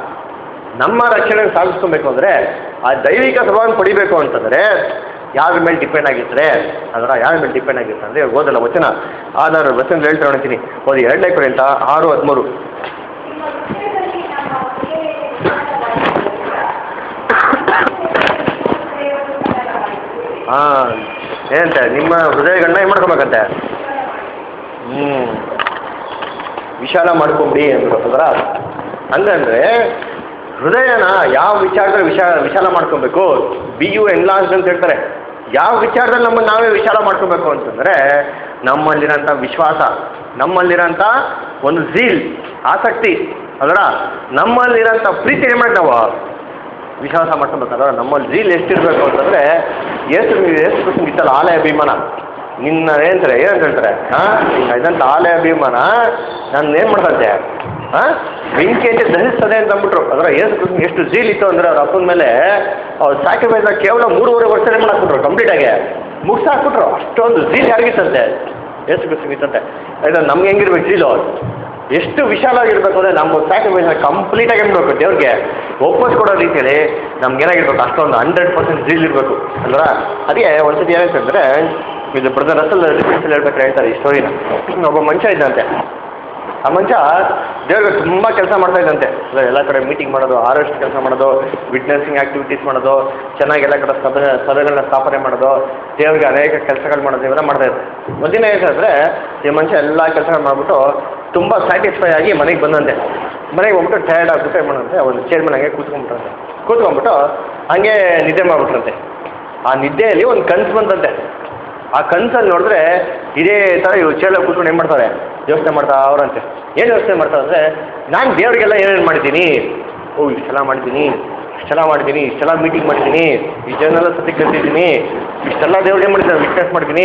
ನಮ್ಮ ರಕ್ಷಣೆ ಸಾಧಿಸ್ಕೊಬೇಕು ಅಂದರೆ ಆ ದೈವಿಕ ಸ್ವಭಾವನ ಪಡಿಬೇಕು ಅಂತಂದರೆ ಯಾರ ಮೇಲೆ ಡಿಪೆಂಡ್ ಆಗಿರ್ತಾರೆ ಅದರ ಯಾರ ಮೇಲೆ ಡಿಪೆಂಡ್ ಆಗಿರ್ತಾರೆ ಅಂದರೆ ಇವಾಗ ಓದಲ್ಲ ವಚನ ಆಧಾರ ವಚನ ಹೇಳ್ತಾ ನೋಡ್ತೀನಿ ಓದಿ ಎರಡನೇ ಕೊರಿಂತ ಆರು ಹದಿಮೂರು ಹಾಂ ಏನಂತೆ ನಿಮ್ಮ ಹೃದಯಗಳನ್ನ ಏನು ಮಾಡ್ಕೊಬೇಕಂತೆ ಹ್ಞೂ ವಿಶಾಲ ಮಾಡ್ಕೊಂಬಿಡಿ ಅಂದರು ಅದರ ಹಂಗಂದ್ರೆ ಹೃದಯನ ಯಾವ ವಿಚಾರದಲ್ಲಿ ವಿಶಾಲ ವಿಶಾಲ ಮಾಡ್ಕೊಬೇಕು ಬಿ ಯು ಎನ್ಲಾರ್ಜ್ ಅಂತ ಹೇಳ್ತಾರೆ ಯಾವ ವಿಚಾರದಲ್ಲಿ ನಮ್ಮನ್ನು ನಾವೇ ವಿಶಾಲ ಮಾಡ್ಕೊಬೇಕು ಅಂತಂದರೆ ನಮ್ಮಲ್ಲಿರೋಂಥ ವಿಶ್ವಾಸ ನಮ್ಮಲ್ಲಿರೋಂಥ ಒಂದು ಝೀಲ್ ಆಸಕ್ತಿ ಅದರ ನಮ್ಮಲ್ಲಿರೋಂಥ ಪ್ರೀತಿ ಏನು ಮಾಡಿ ನಾವು ವಿಶ್ವಾಸ ಮಾಡ್ಕೊಬೇಕಾದ್ರೆ ನಮ್ಮಲ್ಲಿ ಝೀಲ್ ಎಷ್ಟಿರಬೇಕು ಅಂತಂದರೆ ಏಸು ಏಸು ಕೃಷ್ಣ ಇತ್ತಲ್ಲ ಆಲಯ ಅಭಿಮಾನ ನಿನ್ನ ಏನಂತಾರೆ ಏನಂತ ಹೇಳ್ತಾರೆ ಹಾಂ ಇದಂತ ಆಲಯ ಅಭಿಮಾನ ನಾನು ಏನು ಮಾಡ್ತಂತೆ ಹಾಂ ಬೆಂಕಿಯಂತೆ ದಹಿಸ್ತದೆ ಅಂತ ಅಂದ್ಬಿಟ್ರು ಅದರ ಏಸು ಕೃಷ್ಣ ಎಷ್ಟು ಝೀಲ್ ಇತ್ತು ಅಂದರೆ ಅವ್ರ ಅಪ್ಪನ ಮೇಲೆ ಅವ್ರು ಸ್ಯಾಕ್ರಿಫೈಸ್ ಕೇವಲ ಮೂರುವರೆ ವರ್ಷ ಏನು ಮಾಡಾಕ್ಬಿಟ್ರು ಕಂಪ್ಲೀಟಾಗಿ ಮುಗಿಸಾಕ್ಬಿಟ್ರು ಅಷ್ಟೊಂದು ಝೀಲ್ ಯಾರಿಗಿತ್ತಂತೆ ಏಸು ಕೃಷ್ಣ ಇತ್ತಂತೆ ಆಯ್ತಾ ನಮ್ಗೆ ಹೆಂಗಿರ್ಬೇಕು ಝೀಲು ಎಷ್ಟು ವಿಶಾಲವಾಗಿರ್ಬೇಕು ಅಂದರೆ ನಮ್ಮ ಸ್ಯಾಕ್ರಿಫೈಸ್ ಕಂಪ್ಲೀಟಾಗಿ ಏನ್ಬೇಕು ದೇವ್ರಿಗೆ ಒಪ್ಪಿಸ್ಕೊಡೋ ರೀತಿಯಲ್ಲಿ ನಮ್ಗೆ ಏನಾಗಿರ್ಬೇಕು ಅಷ್ಟೊಂದು ಹಂಡ್ರೆಡ್ ಪರ್ಸೆಂಟ್ ಝೀಲ್ ಇರಬೇಕು ಅಲ್ವಾ ಅದಕ್ಕೆ ಒಂದ್ಸತಿ ಏನಾಯ್ತು ಅಂದರೆ ಇದು ಬ್ರದರ್ ರಸಲ್ ರಿಪೀಟ್ಸ್ ಹೇಳ್ಬೇಕಾದ್ರೆ ಹೇಳ್ತಾರೆ ಈ ಸ್ಟೋರಿನ ಒಬ್ಬ ಮನುಷ್ಯ ಇದ್ದಂತೆ ಆ ಮನುಷ್ಯ ದೇವ್ರಿಗೆ ತುಂಬ ಕೆಲಸ ಮಾಡ್ತಾ ಇದ್ದಂತೆ ಅಂದ್ರೆ ಎಲ್ಲ ಕಡೆ ಮೀಟಿಂಗ್ ಮಾಡೋದು ಆರೆಸ್ಟ್ ಕೆಲಸ ಮಾಡೋದು ವಿಟ್ನೆಸಿಂಗ್ ಆ್ಯಕ್ಟಿವಿಟೀಸ್ ಮಾಡೋದು ಚೆನ್ನಾಗಿ ಎಲ್ಲ ಕಡೆ ಸಭೆ ಸಭೆಗಳನ್ನ ಸ್ಥಾಪನೆ ಮಾಡೋದು ದೇವ್ರಿಗೆ ಅನೇಕ ಕೆಲಸಗಳು ಮಾಡೋದು ಇವೆಲ್ಲ ಮಾಡ್ತಾ ಇದ್ರು ಒಂದಿನ ಏನಂದರೆ ಈ ಮನುಷ್ಯ ಎಲ್ಲ ಕೆಲಸಗಳು ಮಾಡಿಬಿಟ್ಟು ತುಂಬ ಸ್ಯಾಟಿಸ್ಫೈ ಆಗಿ ಮನೆಗೆ ಬಂದಂತೆ ಮನೆಗೆ ಹೋಗ್ಬಿಟ್ಟು ಟಯರ್ಡ್ ಆಗ್ಬಿಟ್ಟು ಏನು ಮಾಡಂತೆ ಒಂದು ಚೇರ್ ಮೇಲೆ ಹಂಗೆ ಕೂತ್ಕೊಂಡ್ಬಿಟ್ರಂತೆ ಕೂತ್ಕೊಂಡ್ಬಿಟ್ಟು ಹಂಗೆ ನಿದ್ದೆ ಮಾಡ್ಬಿಟ್ರಂತೆ ಆ ನಿದ್ದೆಯಲ್ಲಿ ಒಂದು ಕನ್ಸು ಬಂದಂತೆ ಆ ಕನ್ಸಲ್ಲಿ ನೋಡಿದ್ರೆ ಇದೇ ಥರ ಇವ್ರು ಚೇಳ ಕೂತ್ಕೊಂಡು ಏನು ಮಾಡ್ತಾರೆ ಯೋಚನೆ ಮಾಡ್ತಾ ಅವರಂತೆ ಏನು ಯೋಚನೆ ಮಾಡ್ತಾರೆ ಅಂದರೆ ನಾನು ದೇವರಿಗೆಲ್ಲ ಏನೇನು ಮಾಡಿದ್ದೀನಿ ಓ ಇಷ್ಟೆಲ್ಲ ಮಾಡಿದ್ದೀನಿ ಇಷ್ಟೆಲ್ಲ ಮಾಡಿದ್ದೀನಿ ಇಷ್ಟೆಲ್ಲ ಮೀಟಿಂಗ್ ಮಾಡಿದ್ದೀನಿ ಇಷ್ಟೆಲ್ಲ ಸತಿ ಕಲ್ತಿದ್ದೀನಿ ಇಷ್ಟೆಲ್ಲ ದೇವ್ರಿಗೆ ಏನು ಮಾಡಿದ್ದೀನಿ ವಿಟ್ನೆಸ್ ಮಾಡಿದ್ದೀನಿ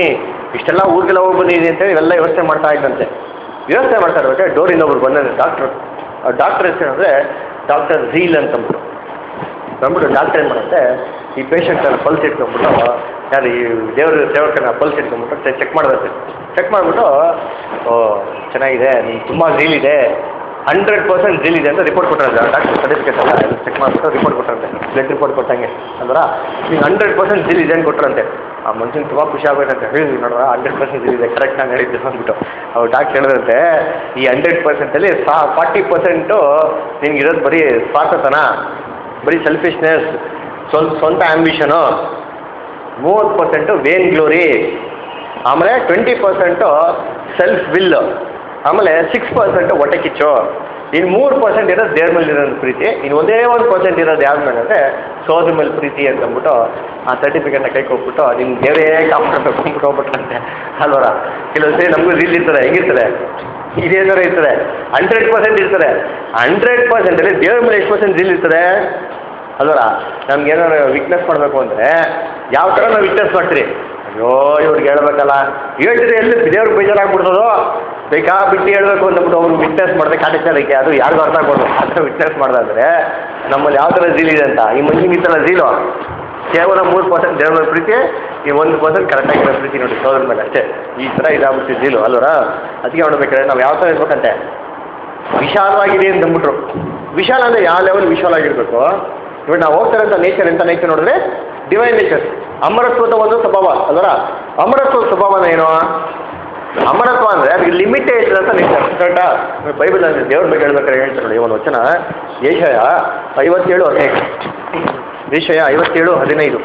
ಇಷ್ಟೆಲ್ಲ ಊರಿಗೆಲ್ಲ ಹೋಗಿ ಬಂದಿದೆ ಅಂತೇಳಿ ಇವೆಲ್ಲ ವ್ಯವಸ್ಥೆ ಮಾಡ್ತಾ ಇದ್ದಂತೆ ವ್ಯವಸ್ಥೆ ಮಾಡ್ತಾ ಇರ್ಬೇಕಾದ್ರೆ ಡೋರಿಂದ ಒಬ್ರು ಬಂದಂತೆ ಡಾಕ್ಟ್ರು ಆ ಡಾಕ್ಟರ್ ಹೆಸರು ಅಂದರೆ ಡಾಕ್ಟರ್ ಝೀಲ್ ಅಂತಂದ್ಬಿಟ್ಟು ಬಂದ್ಬಿಟ್ಟು ಡಾಕ್ಟರ್ ಏನು ಮಾಡುತ್ತೆ ಈ ಪೇಷಂಟನ್ನು ಪಲ್ಸ್ ಇಟ್ಕೊಂಡ್ಬಿಟ್ಟು ಯಾರು ಈ ದೇವ್ರ ಸೇವಕನ ಪಲ್ಸ್ ಇಟ್ಕೊಂಡ್ಬಿಟ್ಟು ಚೆಕ್ ಮಾಡಿದ್ರೆ ಚೆಕ್ ಮಾಡಿಬಿಟ್ಟು ಓ ಚೆನ್ನಾಗಿದೆ ನಿಮ್ಗೆ ತುಂಬ ಝೀಲ್ ಇದೆ ಹಂಡ್ರೆಡ್ ಪರ್ಸೆಂಟ್ ಝೀಲ್ ಇದೆ ಅಂತ ರಿಪೋರ್ಟ್ ಕೊಟ್ಟರಂತೆ ಡಾಕ್ಟರ್ ಸರ್ಟಿಫಿಕೇಟ್ ಎಲ್ಲ ಚೆಕ್ ಮಾಡಿಬಿಟ್ಟು ರಿಪೋರ್ಟ್ ಕೊಟ್ಟರಂತೆ ಬ್ಲಡ್ ರಿಪೋರ್ಟ್ ಕೊಟ್ಟಂಗೆ ಅಂದ್ರೆ ನಿಮ್ಗೆ ಹಂಡ್ರೆಡ್ ಪರ್ಸೆಂಟ್ ಝೀಲ್ ಇದೆ ಅಂತ ಕೊಟ್ಟರಂತೆ ಆ ಮನುಷ್ಯನಿಗೆ ತುಂಬ ಖುಷಿ ಆಗೋಯ್ತಂತೆ ಹೇಳಿ ನೋಡ್ರ ಹಂಡ್ರೆಡ್ ಪರ್ಸೆಂಟ್ ಝೀಲ್ ಇದೆ ಕರೆಕ್ಟ್ ನಾನು ಹೇಳಿದ್ದು ಅಂದ್ಬಿಟ್ಟು ಅವ್ರು ಡಾಕ್ಟರ್ ಹೇಳಿದ್ರಂತೆ ಈ ಹಂಡ್ರೆಡ್ ಪರ್ಸೆಂಟಲ್ಲಿ ಸಾ ಫಾರ್ಟಿ ಪರ್ಸೆಂಟು ನಿಮ್ಗೆ ಇರೋದು ಬರೀ ಸ್ವಾರ್ಥತನ ಬರೀ ಸೆಲ್ಫಿಶ್ನೆಸ್ ಸ್ವಲ್ಪ ಸ್ವಂತ ಆ್ಯಂಬಿಷನು ಮೂವತ್ತು ಪರ್ಸೆಂಟು ವೇನ್ ಗ್ಲೋರಿ ಆಮೇಲೆ ಟ್ವೆಂಟಿ ಪರ್ಸೆಂಟು ಸೆಲ್ಫ್ ವಿಲ್ ಆಮೇಲೆ ಸಿಕ್ಸ್ ಪರ್ಸೆಂಟು ಹೊಟ್ಟೆ ಕಿಚ್ಚು ಇನ್ನು ಮೂರು ಪರ್ಸೆಂಟ್ ಇರೋದು ದೇವ್ರ ಮೇಲೆ ಇರೋದು ಪ್ರೀತಿ ಇನ್ನು ಒಂದೇ ಒಂದು ಪರ್ಸೆಂಟ್ ಇರೋದು ಯಾವ್ದು ಮೇಲೆ ಅಂದರೆ ಸೋದ್ರ ಮೇಲೆ ಪ್ರೀತಿ ಅಂತಂದ್ಬಿಟ್ಟು ಆ ಸರ್ಟಿಫಿಕೇಟ್ನ ಕೈ ಕೊಟ್ಬಿಟ್ಟು ನಿಮ್ಮ ದೇವರೇ ಕಾಪಾಡಬೇಕು ಅಂದ್ಬಿಟ್ಟು ಹೋಗ್ಬಿಟ್ರಂತೆ ಅಲ್ವರ ಕೆಲವು ಸರಿ ನಮಗೂ ರೀಲ್ ಇರ್ತದೆ ಹೆಂಗಿರ್ತದೆ ಇದೇ ಥರ ಇರ್ತದೆ ಹಂಡ್ರೆಡ್ ಪರ್ಸೆಂಟ್ ಇರ್ತದೆ ಹಂಡ್ರೆಡ್ ಪರ್ಸೆಂಟಲ್ಲಿ ದೇವ್ರ ಮೇಲೆ ಎಷ್ಟು ಪರ್ಸೆಂಟ್ ರೀಲ್ ಇರ್ತದೆ ಅಲ್ವರ ನಮ್ಗೆ ಏನಾದ್ರು ವಿಟ್ನೆಸ್ ಮಾಡಬೇಕು ಅಂದರೆ ಯಾವ ಥರ ನಾವು ವಿಟ್ನೆಸ್ ಮಾಡ್ತೀರಿ ಅಯ್ಯೋ ಇವ್ರಿಗೆ ಹೇಳ್ಬೇಕಲ್ಲ ಹೇಳ್ತೀರಿ ಎಲ್ಲಿ ದೇವ್ರಿಗೆ ಬೇಜಾರಾಗ್ಬಿಡ್ತದೋ ಬೇಕಾ ಬಿಟ್ಟು ಹೇಳ್ಬೇಕು ಅಂದ್ಬಿಟ್ಟು ಅವ್ರಿಗೆ ವಿಟ್ನೆಸ್ ಮಾಡಿದೆ ಕಾಟಿಚಾರಕ್ಕೆ ಅದು ಯಾರಿಗೂ ಅರ್ಥ ಆಗ್ಬೋದು ಆ ಥರ ವಿಟ್ನೆಸ್ ಮಾಡಿದ್ರೆ ನಮ್ಮಲ್ಲಿ ಯಾವ ಥರ ಝೀಲ್ ಇದೆ ಅಂತ ಈ ಮನುಷ್ಯನಿಗೆ ಈ ಥರ ಝೀಲು ಕೇವಲ ಮೂರು ಪರ್ಸೆಂಟ್ ದೇವ್ರ ಮೇಲೆ ಪ್ರೀತಿ ಈ ಒಂದು ಪರ್ಸೆಂಟ್ ಕರೆಕ್ಟಾಗಿರೋ ಪ್ರೀತಿ ನೋಡಿ ಸೋದ್ರ ಮೇಲೆ ಅಷ್ಟೇ ಈ ಥರ ಇದಾಗ್ಬಿಡ್ತೀವಿ ಝೀಲು ಅಲ್ವರ ಅದಕ್ಕೆ ನೋಡ್ಬೇಕಾದ್ರೆ ನಾವು ಯಾವ ಥರ ಇರ್ಬೇಕಂತೆ ವಿಶಾಲವಾಗಿದೆ ಅಂತ ಅಂದ್ಬಿಟ್ರು ವಿಶಾಲ ಅಂದರೆ ಯಾವ ಲೆವೆಲ್ ವಿಶಾಲವಾಗಿರಬೇಕು ಇವಾಗ ನಾವು ಹೋಗ್ತಾರಂತ ನೇಚರ್ ಎಂಥ ನೇಚರ್ ನೋಡಿದ್ರೆ ಡಿವೈನ್ ನೇಚರ್ ಅಮರತ್ವದ ಒಂದು ಸ್ವಭಾವ ಅಲ್ವರ ಅಮರತ್ವದ ಸ್ವಭಾವನ ಏನು ಅಮರತ್ವ ಅಂದರೆ ಅದಕ್ಕೆ ಲಿಮಿಟೇ ಇರ್ತದೆ ಅಂತ ನೇಚರ್ ಕರೆಕ್ಟಾ ಬೈಬಲ್ ಅಂದರೆ ದೇವ್ರ ಬಗ್ಗೆ ಹೇಳ್ಬೇಕಾದ್ರೆ ಹೇಳ್ತಾರೆ ನೋಡಿ ಒಂದು ವಚನ ಏಷಯ ಐವತ್ತೇಳು ಹದಿನೈದು ಏಷಯ ಐವತ್ತೇಳು ಹದಿನೈದು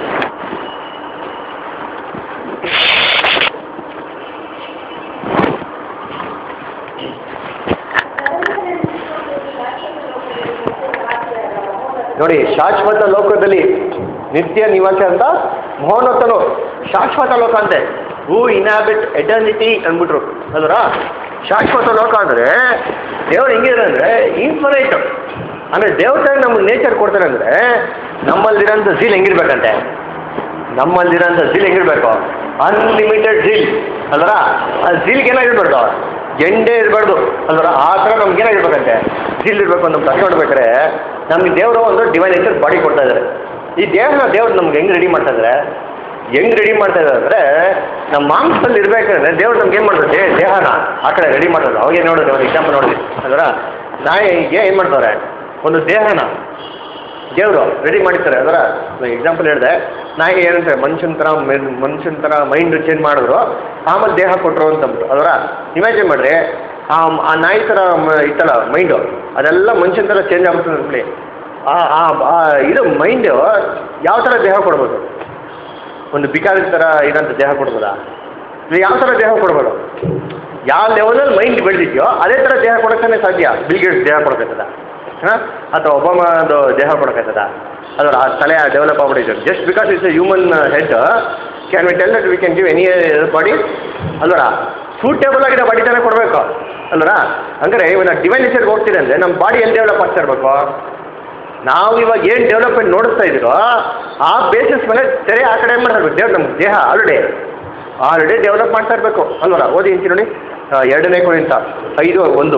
ನೋಡಿ ಶಾಶ್ವತ ಲೋಕದಲ್ಲಿ ನಿತ್ಯ ನಿವಾಸ ಅಂತ ಮಹೋನ್ನತನು ಶಾಶ್ವತ ಲೋಕ ಅಂತೆ ಹೂ ಇನ್ಹಾಬಿಟ್ ಎಟರ್ನಿಟಿ ಅಂದ್ಬಿಟ್ರು ಅದರ ಶಾಶ್ವತ ಲೋಕ ಅಂದರೆ ದೇವ್ರು ಹೆಂಗಿದೆ ಅಂದರೆ ಇನ್ಫಿನೈಟ್ ಅಂದರೆ ದೇವ್ರ ನಮ್ಗೆ ನೇಚರ್ ಕೊಡ್ತಾರೆ ಅಂದರೆ ನಮ್ಮಲ್ಲಿರೋಂಥ ಝೀಲ್ ಹೆಂಗಿರ್ಬೇಕಂತೆ ನಮ್ಮಲ್ಲಿರೋಂಥ ಝೀಲ್ ಹೆಂಗಿರ್ಬೇಕು ಅನ್ಲಿಮಿಟೆಡ್ ಝೀಲ್ ಅಲ್ವರ ಆ ಝೀಲ್ಗೆ ಏನಾಗಿರ್ಬಾರ್ದು ಎಂಡೇ ಇರಬಾರ್ದು ಅಲ್ವರ ಆ ಥರ ನಮ್ಗೆ ಏನಾಗಿರ್ಬೇಕಂತೆ ಝೀಲ್ ಇರಬೇಕು ಅಂತ ಪ್ರಶ್ನೆ ಮಾಡ್ಬೇಕಾದ್ರೆ ನಮಗೆ ದೇವರು ಒಂದು ಡಿವೈನ್ ನೇಚರ್ ಬಾಡಿ ಕೊಡ್ತಾ ಇದ್ದಾರೆ ಈ ದೇಹನ ದೇವ್ರು ನಮ್ಗೆ ಹೆಂಗೆ ರೆಡಿ ಮಾಡ್ತಾ ಇದ್ದಾರೆ ಹೆಂಗೆ ರೆಡಿ ಮಾಡ್ತಾ ಇದ್ದಾರೆ ಅಂದರೆ ನಮ್ಮ ಮಾಂಸದಲ್ಲಿ ಇರಬೇಕಾದ್ರೆ ದೇವ್ರು ನಮ್ಗೆ ಏನು ಮಾಡ್ತಾರೆ ದೇ- ದೇಹನ ಆ ಕಡೆ ರೆಡಿ ಮಾಡೋದು ಅವಾಗೇ ನೋಡೋದು ಒಂದು ಎಕ್ಸಾಂಪಲ್ ನೋಡಿದ್ವಿ ಅದರ ನಾಯಿಗೆ ಏನು ಮಾಡ್ತಾರೆ ಒಂದು ದೇಹನ ದೇವರು ರೆಡಿ ಮಾಡಿರ್ತಾರೆ ಅದರ ಎಕ್ಸಾಂಪಲ್ ಹೇಳಿದೆ ನಾಯಿ ಏನಂತಾರೆ ಮನುಷ್ಯನ ಥರ ಮನುಷ್ಯನ ಥರ ಮೈಂಡ್ ಚೇಂಜ್ ಮಾಡಿದ್ರು ಆಮೇಲೆ ದೇಹ ಕೊಟ್ಟರು ಅಂತಂದ್ಬಿಟ್ಟು ಅದರ ಇಮ್ಯಾಜಿನ್ ಮಾಡಿರಿ ಆ ಆ ನಾಯಿ ಥರ ಮ- ಇತ್ತಲ್ಲ ಮೈಂಡು ಅದೆಲ್ಲ ಮನುಷ್ಯನ ಥರ ಚೇಂಜ್ ಆಗ್ಬಿಡ್ತದೆ ಅಂದ್ಬಿಡಿ ಆ ಆ- ಆ ಇದು ಮೈಂಡು ಯಾವ ಥರ ದೇಹ ಕೊಡ್ಬೋದು ಒಂದು ಬಿಕಾರಿ ಥರ ಇರೋಂಥ ದೇಹ ಕೊಡ್ಬೋದಾ ಇಲ್ಲ ಯಾವ ಥರ ದೇಹ ಕೊಡ್ಬೋದು ಯಾವ ಲೆವೆಲಲ್ಲಿ ಮೈಂಡ್ ಬೆಳೆದಿದೆಯೋ ಅದೇ ಥರ ದೇಹ ಕೊಡೋಕ್ಕೇ ಸಾಧ್ಯ ಬಿಲ್ಗೇಟ್ಸ್ ದೇಹ ಕೊಡೋಕ್ಕಾಗ್ತದ ಹಾಂ ಅಥವಾ ಒಬಾಮದು ದೇಹ ಕೊಡೋಕ್ಕಾಗ್ತದ ಅದರ ಆ ತಲೆ ಡೆವಲಪ್ ಆಗ್ಬಿಟ್ಟಿದೆ just because it's a human head can we tell that we can give any body ಅಲ್ವರ ಸೂಟೇಬಲ್ ಆಗಿರೋ ಬಾಡಿ ತಾನೇ ಕೊಡಬೇಕು ಅಲ್ವರ ಹಂಗಾರೆ ಇವಾಗ ಡಿವೈನ್ ನೇಚರ್ಗೆ ಹೋಗ್ತೀರಿ ಅಂದರೆ ನಮ್ಮ ಬಾಡಿ ಎಲ್ಲಿ ಡೆವಲಪ್ ಆಗ್ತಾ ಇರಬೇಕು ನಾವು ಇವಾಗ ಏನು ಡೆವಲಪ್ಮೆಂಟ್ ನೋಡಿಸ್ತಾ ಇದ್ದೀರೋ ಆ ಬೇಸಿಸ್ ಮೇಲೆ ತೆರೆ ಆ ಕಡೆ ಏನು ಮಾಡ್ತಾ ಇರ್ಬೇಕು ದೇವ್ರು ನಮ್ಮ ದೇಹ ಆಲ್ರೆಡಿ ಆಲ್ರೆಡಿ ಡೆವಲಪ್ ಮಾಡ್ತಾ ಇರಬೇಕು ಅಲ್ವರ ಓದಿ ಇಂಚಿ ನೋಡಿ ಆ, ಎರಡನೇ ಕುರಿತ ಐದು ಒಂದು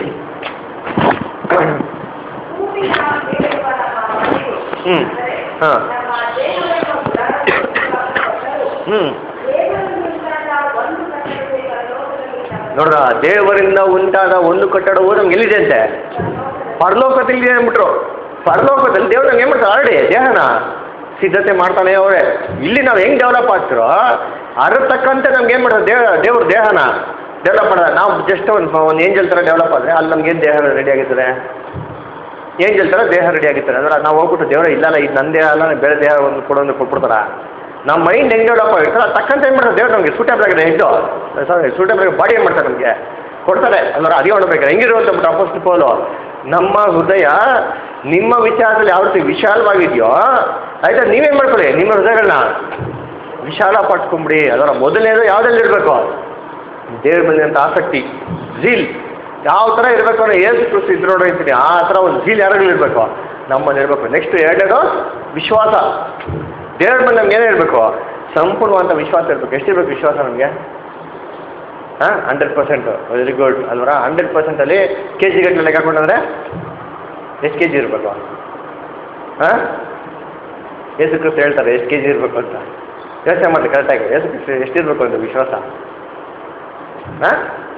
ಭೂಮಿಯ ಮೇಲಿರುವ ನಮ್ಮ ಮನೆಯು, ಹ್ಮ್. ಅಂದರೆ ಹಾ. ನಮ್ಮ ದೇಹವನ್ನು ಗುಣಪಡಿಸುವ ಹ್ಞೂ ದೇವರಿಂದ ಒಂದು ಕಟ್ಟಡವೇ ಪರಲೋಕದಲ್ಲಿ ನಮ್ಮ ನೋಡ್ರ ದೇವರಿಂದ ಉಂಟಾದ ಒಂದು ಕಟ್ಟಡವು ನಮ್ಗೆ ಎಲ್ಲಿದೆ ಅಂತೆ ಪರಲೋಕದಲ್ಲಿ ಅಂದ್ಬಿಟ್ರು ಪರಲೋಕದಲ್ಲಿ ದೇವ್ರು ನಮ್ಗೆ ಏನು ಮಾಡ್ತಾರೆ ಆಲ್ರೆಡಿ ದೇಹನ ಸಿದ್ಧತೆ ಮಾಡ್ತಾನೆ ಅವರೇ ಇಲ್ಲಿ ನಾವು ಹೆಂಗೆ ಡೆವಲಪ್ ಆಗ್ತಿರೋ ಅದ್ರ ತಕ್ಕಂತೆ ನಮ್ಗೆ ಏನು ಮಾಡ್ತಾರೆ ದೇವ ದೇವ್ರ ದೇಹನ ಡೆವಲಪ್ ಮಾಡೋದು ನಾವು ಜಸ್ಟ್ ಒಂದು ಒಂದು ಏಂಜಲ್ ಥರ ಡೆವಲಪ್ ಆದರೆ ಅಲ್ಲಿ ನಮ್ಗೇನು ದೇಹ ರೆಡಿ ಆಗಿರ್ತದೆ ಏಂಜಲ್ ಥರ ದೇಹ ರೆಡಿ ಆಗಿರ್ತಾರೆ ಅಂದ್ರೆ ನಾವು ಹೋಗ್ಬಿಟ್ಟು ದೇವರ ಇಲ್ಲಲ್ಲ ಇದು ನನ್ನ ದೇಹ ಅಲ್ಲ ಬೇರೆ ದೇಹ ಒಂದು ಕೊಡೋದು ಕೊಟ್ಬಿಡ್ತಾರ ನಮ್ಮ ಮೈಂಡ್ ಹೆಂಗೆ ಡೆವಲಪ್ ಆಗಿರ್ತಾರೆ ಅದು ತಕ್ಕಂತೆ ಏನು ಮಾಡ್ತಾರೆ ದೇವ್ರು ನಮಗೆ ಸೂಟೇಬಲ್ ಆಗಿದೆ ಹೆಡ್ಡು ಸಾರಿ ಸೂಟೇಬಲ್ ಆಗಿ ಬಾಡಿ ಏನು ಮಾಡ್ತಾರೆ ನಮಗೆ ಕೊಡ್ತಾರೆ ಅಂದ್ರೆ ಅದೇ ನೋಡ್ಬೇಕು ಹೆಂಗಿರುವಂತ ಬಿಟ್ಟು ಅಪೋಸ್ಟ್ ಪೋಲು ನಮ್ಮ ಹೃದಯ ನಿಮ್ಮ ವಿಚಾರದಲ್ಲಿ ಯಾವ ರೀತಿ ವಿಶಾಲವಾಗಿದೆಯೋ ಆಯ್ತಾ ನೀವೇನು ಮಾಡ್ಕೊಳ್ಳಿ ನಿಮ್ಮ ಹೃದಯಗಳನ್ನ ವಿಶಾಲ ಪಡ್ಸ್ಕೊಂಬಿಡಿ ಅದರ ಮೊದಲನೇದು ಯಾವುದಲ್ಲಿ ಇರಬೇಕು ದೇವ್ರ ಬಂದಂಥ ಆಸಕ್ತಿ ಝೀಲ್ ಯಾವ ಥರ ಇರಬೇಕು ಅನ್ನೋ ಏಸು ಕ್ರಿಸ್ತು ಇದ್ರು ನೋಡಿ ಅಂತೀನಿ ಆ ಥರ ಒಂದು ಝೀಲ್ ಯಾರಾಗಲೂ ಇರಬೇಕು ನಮ್ಮಲ್ಲಿ ಇರಬೇಕು ನೆಕ್ಸ್ಟ್ ಎರಡನೇದು ವಿಶ್ವಾಸ ದೇವ್ರ ಬಂದು ನಮ್ಗೆ ಏನೇ ಇರಬೇಕು ಸಂಪೂರ್ಣವಾದ ವಿಶ್ವಾಸ ಇರಬೇಕು ಎಷ್ಟಿರ್ಬೇಕು ವಿಶ್ವಾಸ ನಮಗೆ ಹಾಂ ಹಂಡ್ರೆಡ್ ಪರ್ಸೆಂಟ್ ವೆರಿ ಗುಡ್ ಅಲ್ವರ ಹಂಡ್ರೆಡ್ ಪರ್ಸೆಂಟಲ್ಲಿ ಕೆ ಜಿ ಗಟ್ಟಲೆ ಲೆಕ್ಕ ಹಾಕೊಂಡ್ರೆ ಎಷ್ಟು ಕೆ ಜಿ ಇರಬೇಕು ಹಾಂ ಯೇಸು ಕ್ರಿಸ್ತ ಹೇಳ್ತಾರೆ ಎಷ್ಟು ಕೆ ಜಿ ಇರಬೇಕು ಅಂತ ಯೋಚನೆ ಮಾಡಿ ಕರೆಕ್ಟಾಗಿ ಯೇಸು ಕ್ರಿಸ್ತ ಎಷ್ಟಿರಬೇಕು ಅಂತ ವಿಶ್ವಾಸ ಹಾಂ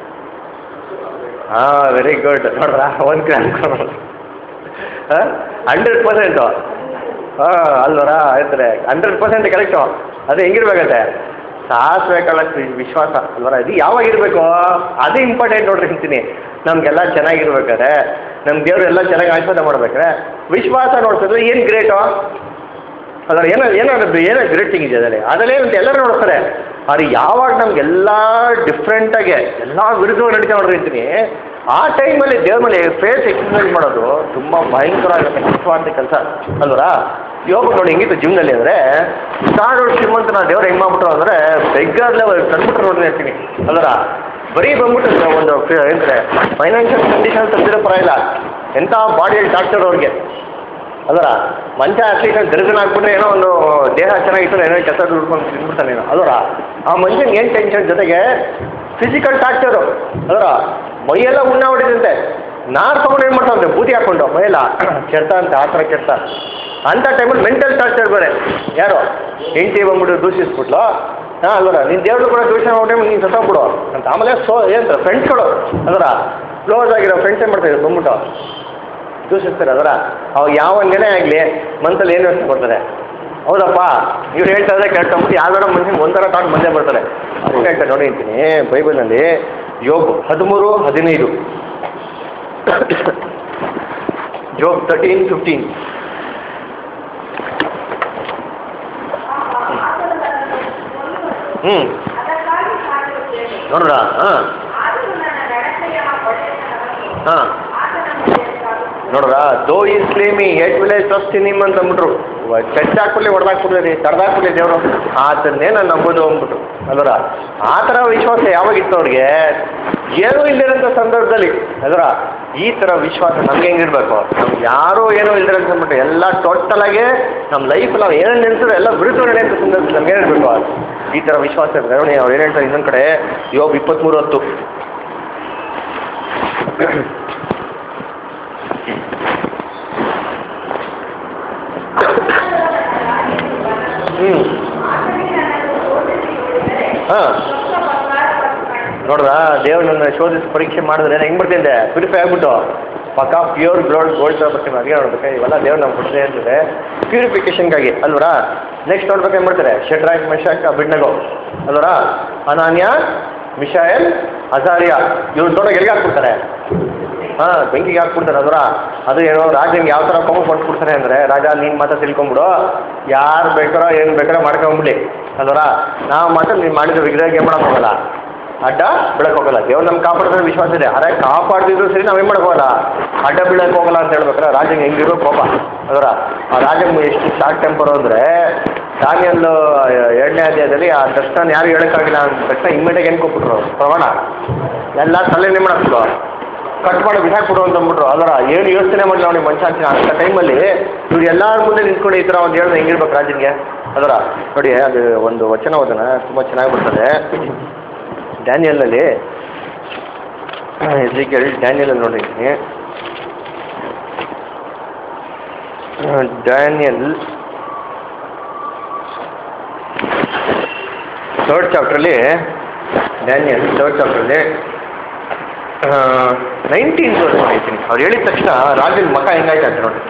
ಹಾಂ ವೆರಿ ಗುಡ್ ನೋಡ್ರ ಒಂದು ಗ್ರಾಮ್ ಹಾಂ ಹಂಡ್ರೆಡ್ ಪರ್ಸೆಂಟು ಹಾಂ ಅಲ್ವರ ಹೇಳ್ತಾರೆ ಹಂಡ್ರೆಡ್ ಪರ್ಸೆಂಟ್ ಕರೆಕ್ಟು ಅದು ಹೆಂಗಿರ್ಬೇಕಂತೆ ಸಾಸಿವೆ ಕಾಳಷ್ಟು ವಿಶ್ವಾಸ ಅಲ್ವರ ಇದು ಯಾವಾಗ ಇರಬೇಕು ಅದೇ ಇಂಪಾರ್ಟೆಂಟ್ ನೋಡ್ರಿ ಅಂತೀನಿ ನಮಗೆಲ್ಲ ಚೆನ್ನಾಗಿರ್ಬೇಕಾದ್ರೆ ನಮ್ಮ ದೇವ್ರು ಎಲ್ಲ ಚೆನ್ನಾಗಿ ಆಶೀರ್ವಾದ ಮಾಡ್ಬೇಕಾದ್ರೆ ವಿಶ್ವಾಸ ನೋಡ್ತಿದ್ರೆ ಏನು ಗ್ರೇಟು ಅದರ ಏನೋ ಏನಾಗುತ್ತೆ ಏನೋ ಗ್ರೇಟಿಂಗ್ ಇದೆ ಅದರಲ್ಲಿ ಅದರಲ್ಲಿ ಅಂತ ಎಲ್ಲರೂ ನೋಡ್ತಾರೆ ಆದರೆ ಯಾವಾಗ ನಮಗೆಲ್ಲ ಡಿಫ್ರೆಂಟಾಗಿ ಎಲ್ಲ ವಿರುದ್ಧ ನಡೀತಾ ನೋಡ್ರಿ ಅಂತೀನಿ ಆ ಟೈಮಲ್ಲಿ ದೇವ್ರ ಮೇಲೆ ಫೇಸ್ ಎಕ್ಸರ್ಸೈಸ್ ಮಾಡೋದು ತುಂಬ ಭಯಂಕರ ಆಗುತ್ತೆ ಕಷ್ಟವಾದ ಕೆಲಸ ಅಲ್ವರಾ ಯೋಗ ನೋಡಿ ಹೆಂಗಿತ್ತು ಜಿಮ್ನಲ್ಲಿ ಅಂದರೆ ಸ್ಟಾರ್ ಶ್ರೀಮಂತನ ದೇವ್ರು ಹೆಂಗೆ ಮಾಡ್ಬಿಟ್ರು ಅಂದರೆ ಬೆಗ್ಗರ್ ಲೆವೆಲ್ ತಂದ್ಬಿಟ್ರು ನೋಡ್ರಿ ಅಂತೀನಿ ಅಲ್ವರಾ ಬರೀ ಬಂದ್ಬಿಟ್ಟು ಒಂದು ಏನಂತಾರೆ ಫೈನಾನ್ಷಿಯಲ್ ಕಂಡೀಷನ್ ತಂದಿರೋ ಪರವಾಗಿಲ್ಲ ಎಂಥ ಬಾಡಿಯಲ್ಲಿ ಟಾರ್ಚರ್ ಅವ್ರಿಗೆ ಅದರ ಮಂಚ ಅಟ್ಲೀಸ್ಟ್ ಗರ್ಜನ ಹಾಕ್ಬಿಟ್ರೆ ಏನೋ ಒಂದು ದೇಹ ಚೆನ್ನಾಗಿತ್ತು ಏನೋ ಕೆಲಸ ದುಡ್ಕೊಂಡು ತಿಂದ್ಬಿಡ್ತಾನೆ ಏನೋ ಅದರ ಆ ಮನುಷ್ಯನಿಗೆ ಏನು ಟೆನ್ಷನ್ ಜೊತೆಗೆ ಫಿಸಿಕಲ್ ಟಾರ್ಚರು ಅದರ ಮೈಯೆಲ್ಲ ಉಣ್ಣ ಹೊಡಿದಂತೆ ನಾರು ತೊಗೊಂಡು ಏನು ಮಾಡ್ತಾವಂತೆ ಬೂದಿ ಹಾಕ್ಕೊಂಡು ಮೈಯೆಲ್ಲ ಕೆಡ್ತ ಅಂತ ಆ ಥರ ಕೆಡ್ತ ಅಂಥ ಟೈಮಲ್ಲಿ ಮೆಂಟಲ್ ಟಾರ್ಚರ್ ಬೇರೆ ಯಾರು ಹೆಂಡತಿ ಬಂದ್ಬಿಟ್ಟು ದೂಷಿಸ್ಬಿಟ್ಲು ಹಾಂ ಅಲ್ವರ ನೀನು ದೇವ್ರು ಕೂಡ ದೂಷಣೆ ಮಾಡ್ಬಿಟ್ಟು ನೀನು ಸತ್ತೋಗ್ಬಿಡು ಅಂತ ಆಮೇಲೆ ಸೋ ಏನಂತಾರೆ ಫ್ರೆಂಡ್ಸ್ಗಳು ಅದರ ಕ್ಲೋಸ್ ಆಗಿರೋ ಫ್ರೆಂಡ್ಸ್ ಏನು ಮಾಡ್ತಾರೆ ಬಂದ್ಬಿಟ್ಟು ದೂಷಿಸ್ತಾರೆ ಅದರ ಅವಾಗ ಯಾವ ಅಂಗನೇ ಆಗಲಿ ಮನಸ್ಸಲ್ಲಿ ಏನು ಯೋಚನೆ ಕೊಡ್ತಾರೆ ಹೌದಪ್ಪ ಇವ್ರು ಹೇಳ್ತಾ ಇದ್ರೆ ಕೇಳ್ಕೊಂಬಿಟ್ಟು ಯಾವ್ದಾರ ಮನುಷ್ಯನಿಗೆ ಒಂಥರ ಥಾಟ್ ಬಂದೇ ಬರ್ತಾರೆ ಅವ್ರು ಹೇಳ್ತಾರೆ ನೋಡಿ ಅಂತೀನಿ ಬೈಬಲ್ನಲ್ಲಿ ಯೋಗ್ ಹದಿಮೂರು ಹದಿನೈದು ಜೋಬ್ ತರ್ಟೀನ್ ಫಿಫ್ಟೀನ್ ಹ್ಞೂ ಅದಕ್ಕಾಗಿ ಕಾದಿರುತ್ತೇನೆ ನೋಡ್ರ ಹಾಂ ಆದರೂ ನನ್ನ ನಡತೆಯ ಒಳ್ಳೆಯತನವನ್ನು ಹಾಂ ಆತನ ಮುಂದೆ ಸಾಗುತ್ತೇನೆ. ನೋಡ್ರ though he slay me yet will I trust him ಅಂತ ಅಂದ್ಬಿಟ್ರು ಚರ್ಚೆ ಹಾಕ್ಬಿಡ್ಲಿ ಹೊಡೆದಾಕ್ಬಿಡ್ಲಿ ರೀ ತಡೆದಾಕ್ಬಿಡ್ಲಿ ದೇವರು ಆತನ್ನೇ ನಾನು ನಂಬೋದು ಅಂದ್ಬಿಟ್ಟು ಅದರ ಆ ಥರ ವಿಶ್ವಾಸ ಯಾವಾಗಿತ್ತು ಅವ್ರಿಗೆ ಏನೂ ಇಲ್ಲದಿರೋಂಥ ಸಂದರ್ಭದಲ್ಲಿ ಅದರ ಈ ಥರ ವಿಶ್ವಾಸ ನಮ್ಗೆ ಹೆಂಗಿರ್ಬೇಕು ನಮ್ಗೆ ಯಾರೂ ಏನೂ ಇಲ್ದಿರ ಅಂದ್ಬಿಟ್ಟು ಎಲ್ಲ ಟೋಟಲಾಗಿ ನಮ್ಮ ಲೈಫ್ ನಾವು ಏನೇನು ನೆನೆಸಿದ್ರೆ ಎಲ್ಲ ವಿರುದ್ಧ ನಡೆಯೋಂಥ ಸಂದರ್ಭದಲ್ಲಿ ನಮ್ಗೆ ಏನಿರ್ಬೇಕು ಈ ಥರ ವಿಶ್ವಾಸ ಇರ್ತದೆ ನೋಡಿ ಅವ್ರು ಏನು ಹೇಳ್ತಾರೆ ಇನ್ನೊಂದು ಕಡೆ ಯೋಗ ಇಪ್ಪತ್ತ್ಮೂರು ಹೊತ್ತು ಹ್ಞೂ ಆತನಿಗೆ ನನ್ನನ್ನು ಶೋಧಿಸಿ ನೋಡಿದರೆ ಹಾಂ ಹೊಸ ಬಂಗಾರವನ್ನು ಕಾಣಿಸಿದೆ. ನೋಡ್ರ ದೇವ್ರನ್ನ ಶೋಧಿಸಿ ಪರೀಕ್ಷೆ ಮಾಡಿದ್ರೆ ಹೆಂಗೆ ಬರ್ತಿದ್ದೆ ಪ್ಯೂರಿಫೈ ಆಗ್ಬಿಟ್ಟು ಪಕ್ಕ ಪ್ಯೂರ್ ಗೋಲ್ಡ್ ಗೋಲ್ಡ್ ಥರ ಬರ್ತೀನಿ ಅದೇ ನೋಡ್ಬೇಕು ಇವೆಲ್ಲ ದೇವ್ರು ನಮ್ಗೆ ಕೊಟ್ಟರೆ ಅಂತಂದರೆ ಪ್ಯೂರಿಫಿಕೇಷನ್ಗಾಗಿ ಅಲ್ವರಾ ನೆಕ್ಸ್ಟ್ ನೋಡ್ಬೇಕು ಏನು ಮಾಡ್ತಾರೆ ಶೆಡ್ರಾಕ್ ಮೆಶಾಕ್ ಬಿಡ್ನಗೋ ಅಲ್ವರಾ ಅನಾನ್ಯ ಮಿಶಾಯಲ್ ಅಜಾರಿಯಾ ಇವ್ರು ನೋಡೋಕೆ ಎಲ್ಲಿಗೆ ಹಾಕ್ಬಿಡ್ತಾರೆ ಹಾಂ ಬೆಂಕಿಗೆ ಹಾಕ್ಬಿಡ್ತಾರೆ ಅದರ ಅದು ಏನೋ ರಾಜಂಗೆ ಯಾವ ಥರ ಕೊಂಬ ಕೊಟ್ಬಿಡ್ತಾರೆ ಅಂದರೆ ರಾಜ ನೀನು ಮಾತ್ರ ತಿಳ್ಕೊಂಬಿಡು ಯಾರು ಬೇಕಾರೋ ಏನು ಬೇಕಾರೋ ಮಾಡ್ಕೊಂಬಿಡಿ ಅಲ್ವರ ನಾವು ಮಾತ್ರ ನೀನು ಮಾಡಿದ ವಿಗ್ರಹ ಏನು ಮಾಡೋಕೆ ಹೋಗಲ್ಲ ಅಡ್ಡ ಬೀಳಕ್ಕೆ ಹೋಗಲ್ಲ ದೇವ್ರು ನಮ್ಗೆ ಕಾಪಾಡ್ತಾರೆ ವಿಶ್ವಾಸ ಇದೆ ಅರೆ ಕಾಪಾಡ್ತಿದ್ರು ಸರಿ ನಾವೇನು ಮಾಡಕ್ಕೆ ಹೋಗಲ್ಲ ಅಡ್ಡ ಬೀಳಕ್ಕೆ ಹೋಗಲ್ಲ ಅಂತ ಹೇಳ್ಬೇಕಾರೆ ರಾಜಂಗೆ ಹೆಂಗಿರೋ ಕೋಪ ಅದರ ಆ ರಾಜಂಗೆ ಎಷ್ಟು ಶಾರ್ಟ್ ಟೆಂಪರ್ ಅಂದರೆ ದಾನಿಯಲ್ಲು ಎರಡನೇ ಅಧ್ಯಾಯದಲ್ಲಿ ಆ ದರ್ಶನ ಯಾರು ಹೇಳೋಕ್ಕಾಗಿಲ್ಲ ಅಂತ ತಕ್ಷಣ ಇಮ್ಮಿಡಿಯಾಗಿ ಏನು ಕೊಟ್ಬಿಟ್ರು ಪ್ರಮಾಣ ಎಲ್ಲ ತಲೆನೇ ಮಾಡಕ್ಬಿಡು ಕಟ್ ಮಾಡಿ ಬಿಸಾಕ್ಬಿಡು ಅಂತ ಅಂದ್ಬಿಟ್ರು ಅದರ ಏನು ಯೋಚನೆ ಮಾಡಲಿ ಅವನಿಗೆ ಮನುಷ್ಯ ಅಂತೀನಿ ಅಂಥ ಟೈಮಲ್ಲಿ ಇವ್ರು ಎಲ್ಲರ ಮುಂದೆ ನಿಂತ್ಕೊಂಡು ಈ ಥರ ಒಂದು ಹೇಳಿದ್ರೆ ಹೆಂಗಿರ್ಬೇಕು ರಾಜನಿಗೆ ಅದರ ನೋಡಿ ಅದು ಒಂದು ವಚನ ಓದೋಣ ತುಂಬ ಚೆನ್ನಾಗಿ ಬರ್ತದೆ ಡ್ಯಾನಿಯಲ್ನಲ್ಲಿ ಎಸ್ಲಿಕೇಳಿ ಡ್ಯಾನಿಯಲ್ ನೋಡಿ ಡ್ಯಾನಿಯಲ್ ಥರ್ಡ್ ಚಾಪ್ಟ್ರಲ್ಲಿ ಡ್ಯಾನಿಯಲ್ ಥರ್ಡ್ ಚಾಪ್ಟ್ರಲ್ಲಿ ನೈನ್ಟೀನ್ ವರ್ಸ್ ಮಾಡಿದ್ದೀನಿ ಅವ್ರು ಹೇಳಿದ ತಕ್ಷಣ ರಾಜನ ಮಖ ಹೆಂಗಾಯ್ತು ಅಂತ ನೋಡಿ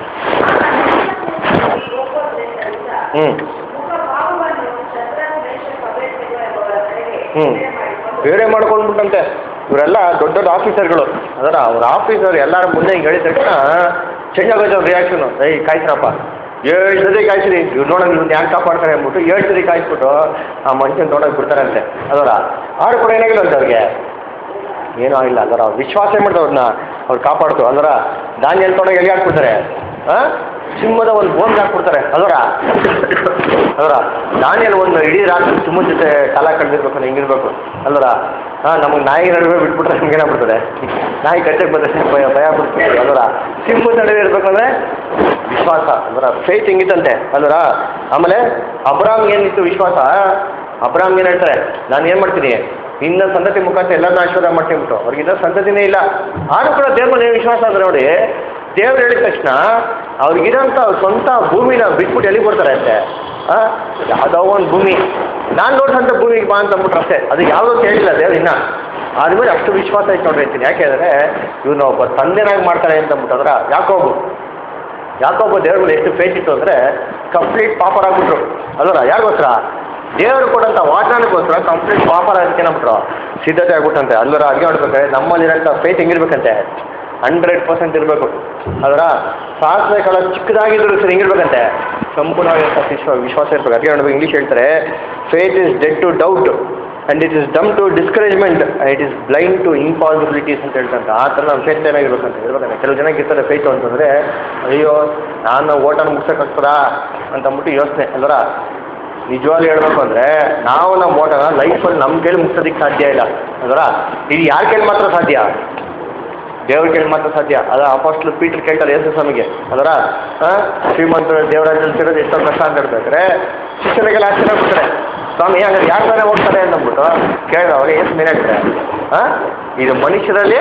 ಕೋಪೋದ್ರೇಕದಿಂದ ಹ್ಞೂ ಮುಖ ಭಾವವನ್ನು ಶದ್ರಕ್, ಮೇಷಕ್, ಅಬೇದ್ನೆಗೋಗಳ ಕಡೆಗೆ ಹ್ಞೂ ನೇರ ಮಾಡಿಕೊಂಡು ಬೇರೆ ಮಾಡ್ಕೊಂಡ್ಬಿಟ್ಟಂತೆ ಇವರೆಲ್ಲ ದೊಡ್ಡ ದೊಡ್ಡ ಆಫೀಸರ್ಗಳು ಅದರ ಅವ್ರ ಆಫೀಸರ್ ಎಲ್ಲರ ಮುಂದೆ ಹಿಂಗೆ ಹೇಳಿದ ತಕ್ಷಣ ಚೇಂಜ್ ಆಗೋದು ಅವ್ರ ರಿಯಾಕ್ಷನು ಏಯ್ ಕಾಯ್ತ್ರಪ್ಪ ಏಳು ಸರಿ ಕಾಯ್ಸಿರಿ ಇವ್ರು ನೋಡೋಣ ಇವ್ನು ಯಾಕೆ ಕಾಪಾಡ್ತಾರೆ ಅಂದ್ಬಿಟ್ಟು ಏಳು ಸರಿ ಕಾಯಿಸ್ಬಿಟ್ಟು ಆ ಮನುಷ್ಯನ ತೊಗೊಂಡೋಗಿ ಬಿಡ್ತಾರಂತೆ ಅದರ ಆರು ಕೂಡ ಏನಾಗಿಲ್ಲ ಅಂತ ಅವ್ರಿಗೆ ಏನೂ ಆಗಿಲ್ಲ ಅದರ ಅವ್ರ ವಿಶ್ವಾಸ ಮಾಡ್ದು ಅವ್ರನ್ನ ಅವ್ರು ಕಾಪಾಡ್ತು ಅದರ ಧಾನ್ಯ ತೊಗೊಂಡೋಗಿ ಎಲ್ಲಿ ಹಾಕ್ಬಿಡ್ತಾರೆ ಹಾಂ ಸಿಂಹದ ಒಂದು ಬೋನ್ಗೆ ಹಾಕ್ಬಿಡ್ತಾರೆ ಅದರ ಅದರ ಧಾನ್ಯನ ಒಂದು ಇಡೀ ರಾತ್ರಿ ಸಿಂಹದ ಜೊತೆ ಕಾಲ ಕಳೆದಿರ್ಬೇಕು ಹೆಂಗಿರ್ಬೇಕು ಅಲ್ವರ ಹಾಂ ನಮಗೆ ನಾಯಿ ನಡುವೆ ಬಿಟ್ಬಿಟ್ರೆ ನಮ್ಗೆ ಏನಾಗ್ಬಿಡ್ತದೆ ನಾಯಿ ಕಟ್ಟಕ್ಕೆ ಬಂದರೆ ಭಯ ಭಯ ಬಿಡ್ತೀವಿ ಅದರ ಸಿಂಹದ ನಡುವೆ ಇರ್ಬೇಕಂದ್ರೆ ವಿಶ್ವಾಸ ಅಂದ್ರೆ ಫೇತ್ ಹೆಂಗಿತ್ತಂತೆ ಅಲ್ವರ ಆಮೇಲೆ ಅಬ್ರಾಮ್ ಏನಿತ್ತು ವಿಶ್ವಾಸ ಅಬ್ರಾಮ್ ಏನು ಹೇಳ್ತಾರೆ ನಾನು ಏನು ಮಾಡ್ತೀನಿ ಇನ್ನ ಸಂತತಿ ಮುಖಾಂತರ ಎಲ್ಲರನ್ನ ಆಶೀರ್ವಾದ ಮಾಡ್ತೀನಿ ಬಿಟ್ಟು ಅವ್ರಿಗೆ ಇನ್ನೂ ಸಂತತಿನೇ ಇಲ್ಲ ಆದ್ರೂ ಕೂಡ ದೇವ್ರ ಮೇಲೆ ಏನ್ ವಿಶ್ವಾಸ ಅಂದ್ರೆ ನೋಡಿ ದೇವ್ರು ಹೇಳಿದ ತಕ್ಷಣ ಅವ್ರಿಗಿರೋಂಥ ಸ್ವಂತ ಭೂಮಿನ ಬಿಟ್ಬಿಟ್ಟು ಎಲ್ಲಿಗೆ ಬರ್ತಾರೆ ಅಂತೆ ಆ ಯಾವುದೋ ಒಂದು ಭೂಮಿ ನಾನು ನೋಡಿದಂಥ ಭೂಮಿಗೆ ಬಾ ಅಂತ ಅಂದ್ಬಿಟ್ರು ಅಷ್ಟೇ ಅದು ಯಾವುದೋ ಅಂತ ಹೇಳಿಲ್ಲ ದೇವ್ರು ಇನ್ನ ಆದ್ಮೇಲೆ ಅಷ್ಟು ವಿಶ್ವಾಸ ಐತೆ ನೋಡ್ರಿ ಅಂತೀನಿ ಯಾಕೆ ಅಂದರೆ ಇವನು ಒಬ್ಬ ತಂದೆನಾಗಿ ಮಾಡ್ತಾರೆ ಅಂತ ಅಂದ್ಬಿಟ್ಟಂದ್ರೆ ಯಾಕೋಬು ಯಾಕೊಬ್ಬ ದೇವ್ರ ಮೇಲೆ ಎಷ್ಟು ಫೇತ್ ಇತ್ತು ಅಂದರೆ ಕಂಪ್ಲೀಟ್ ಪಾಪರ್ ಆಗ್ಬಿಟ್ರು ಅಲ್ವಲ್ಲ ಯಾರಿಗೋಸ್ಕರ ದೇವರು ಕೊಡಂಥ ವಾಗ್ದಾನಕ್ಕೋಸ್ಕರ ಕಂಪ್ಲೀಟ್ ಪಾಪರ್ ಅದಕ್ಕೆ ನಂಬಿಟ್ರು ಸಿದ್ಧತೆ ಆಗ್ಬಿಟ್ಟಂತೆ ಅಲ್ವರ ಅಡುಗೆ ಮಾಡ್ಬೇಕಾದ್ರೆ ನಮ್ಮಲ್ಲಿರೋಂಥ ಫೇತ್ ಹೆಂಗಿರ್ಬೇಕಂತೆ ಹಂಡ್ರೆಡ್ ಪರ್ಸೆಂಟ್ ಇರಬೇಕು ಅದರ ಸಾಸಿವೆ ಕಾಲ ಚಿಕ್ಕದಾಗಿದ್ರು ಸರಿ ಹೆಂಗಿರ್ಬೇಕಂತೆ ಸಂಪೂರ್ಣವಾಗಿರೋ ವಿಶ್ವ ವಿಶ್ವಾಸ ಇರ್ಬೇಕು ಅದಕ್ಕೆ ನೋಡ್ಬೇಕು ಇಂಗ್ಲೀಷ್ ಹೇಳ್ತಾರೆ faith is dead to doubt and it is dumb to discouragement it is blind to impossibilities ಅಂತ ಹೇಳ್ತಂತ ಆ ಥರ ನಮ್ಮ ಫೇತ್ ಏನಾಗಿರ್ಬೇಕಂತ ಇರ್ಬೇಕಂತ ಕೆಲವು ಜನಕ್ಕೆ ಇರ್ತಾರೆ ಫೇತು ಅಂತಂದರೆ ಅಯ್ಯೋ ನಾನು ಓಟನ ಮುಗ್ಸೋಕ್ಕಾಗ್ತದಾ ಅಂತ ಅಂದ್ಬಿಟ್ಟು ಯೋಚನೆ ಅಲ್ವರ ನಿಜವಾಗ್ಲೂ ಹೇಳ್ಬೇಕು ಅಂದರೆ ನಾವು ನಮ್ಮ ಓಟನ ಲೈಫಲ್ಲಿ ನಮ್ಮ ಕೈಲಿ ಮುಗ್ಸೋದಕ್ಕೆ ಸಾಧ್ಯ ಇಲ್ಲ ಅಲ್ವರ ಇದು ಯಾರ ಕೈಲಿ ಮಾತ್ರ ಸಾಧ್ಯ ದೇವ್ರ ಕೈಲಿ ಮಾತ್ರ ಸಾಧ್ಯ ಅದ ಅಪೋಸ್ಟ್ಲು ಪೀಟರ್ ಕೇಳ್ತಾರೆ ಯೇಸು ಸ್ವಾಮಿಗೆ ಅದರ ಶ್ರೀಮಂತರು ದೇವರಾಜಲ್ಲಿ ಸಿಗೋದು ಎಷ್ಟೋ ಕಷ್ಟ ಅಂತ ಹೇಳ್ಬೇಕಾದ್ರೆ ಶಿಷ್ಯರಿಗೆಲ್ಲ ಆಶ್ಚರ್ಯ ಬಿಡ್ತಾರೆ ಸ್ವಾಮಿ ಹಂಗಾರೆ ಯಾರು ತಾನೇ ಹೋಗ್ತಾರೆ ಅಂದ್ಬಿಟ್ಟು ಕೇಳಿದವಾಗ ಯೇಸು ಮೇಲೆ ಹೇಳ್ತಾರೆ ಹಾಂ ಇದು ಮನುಷ್ಯರಲ್ಲಿ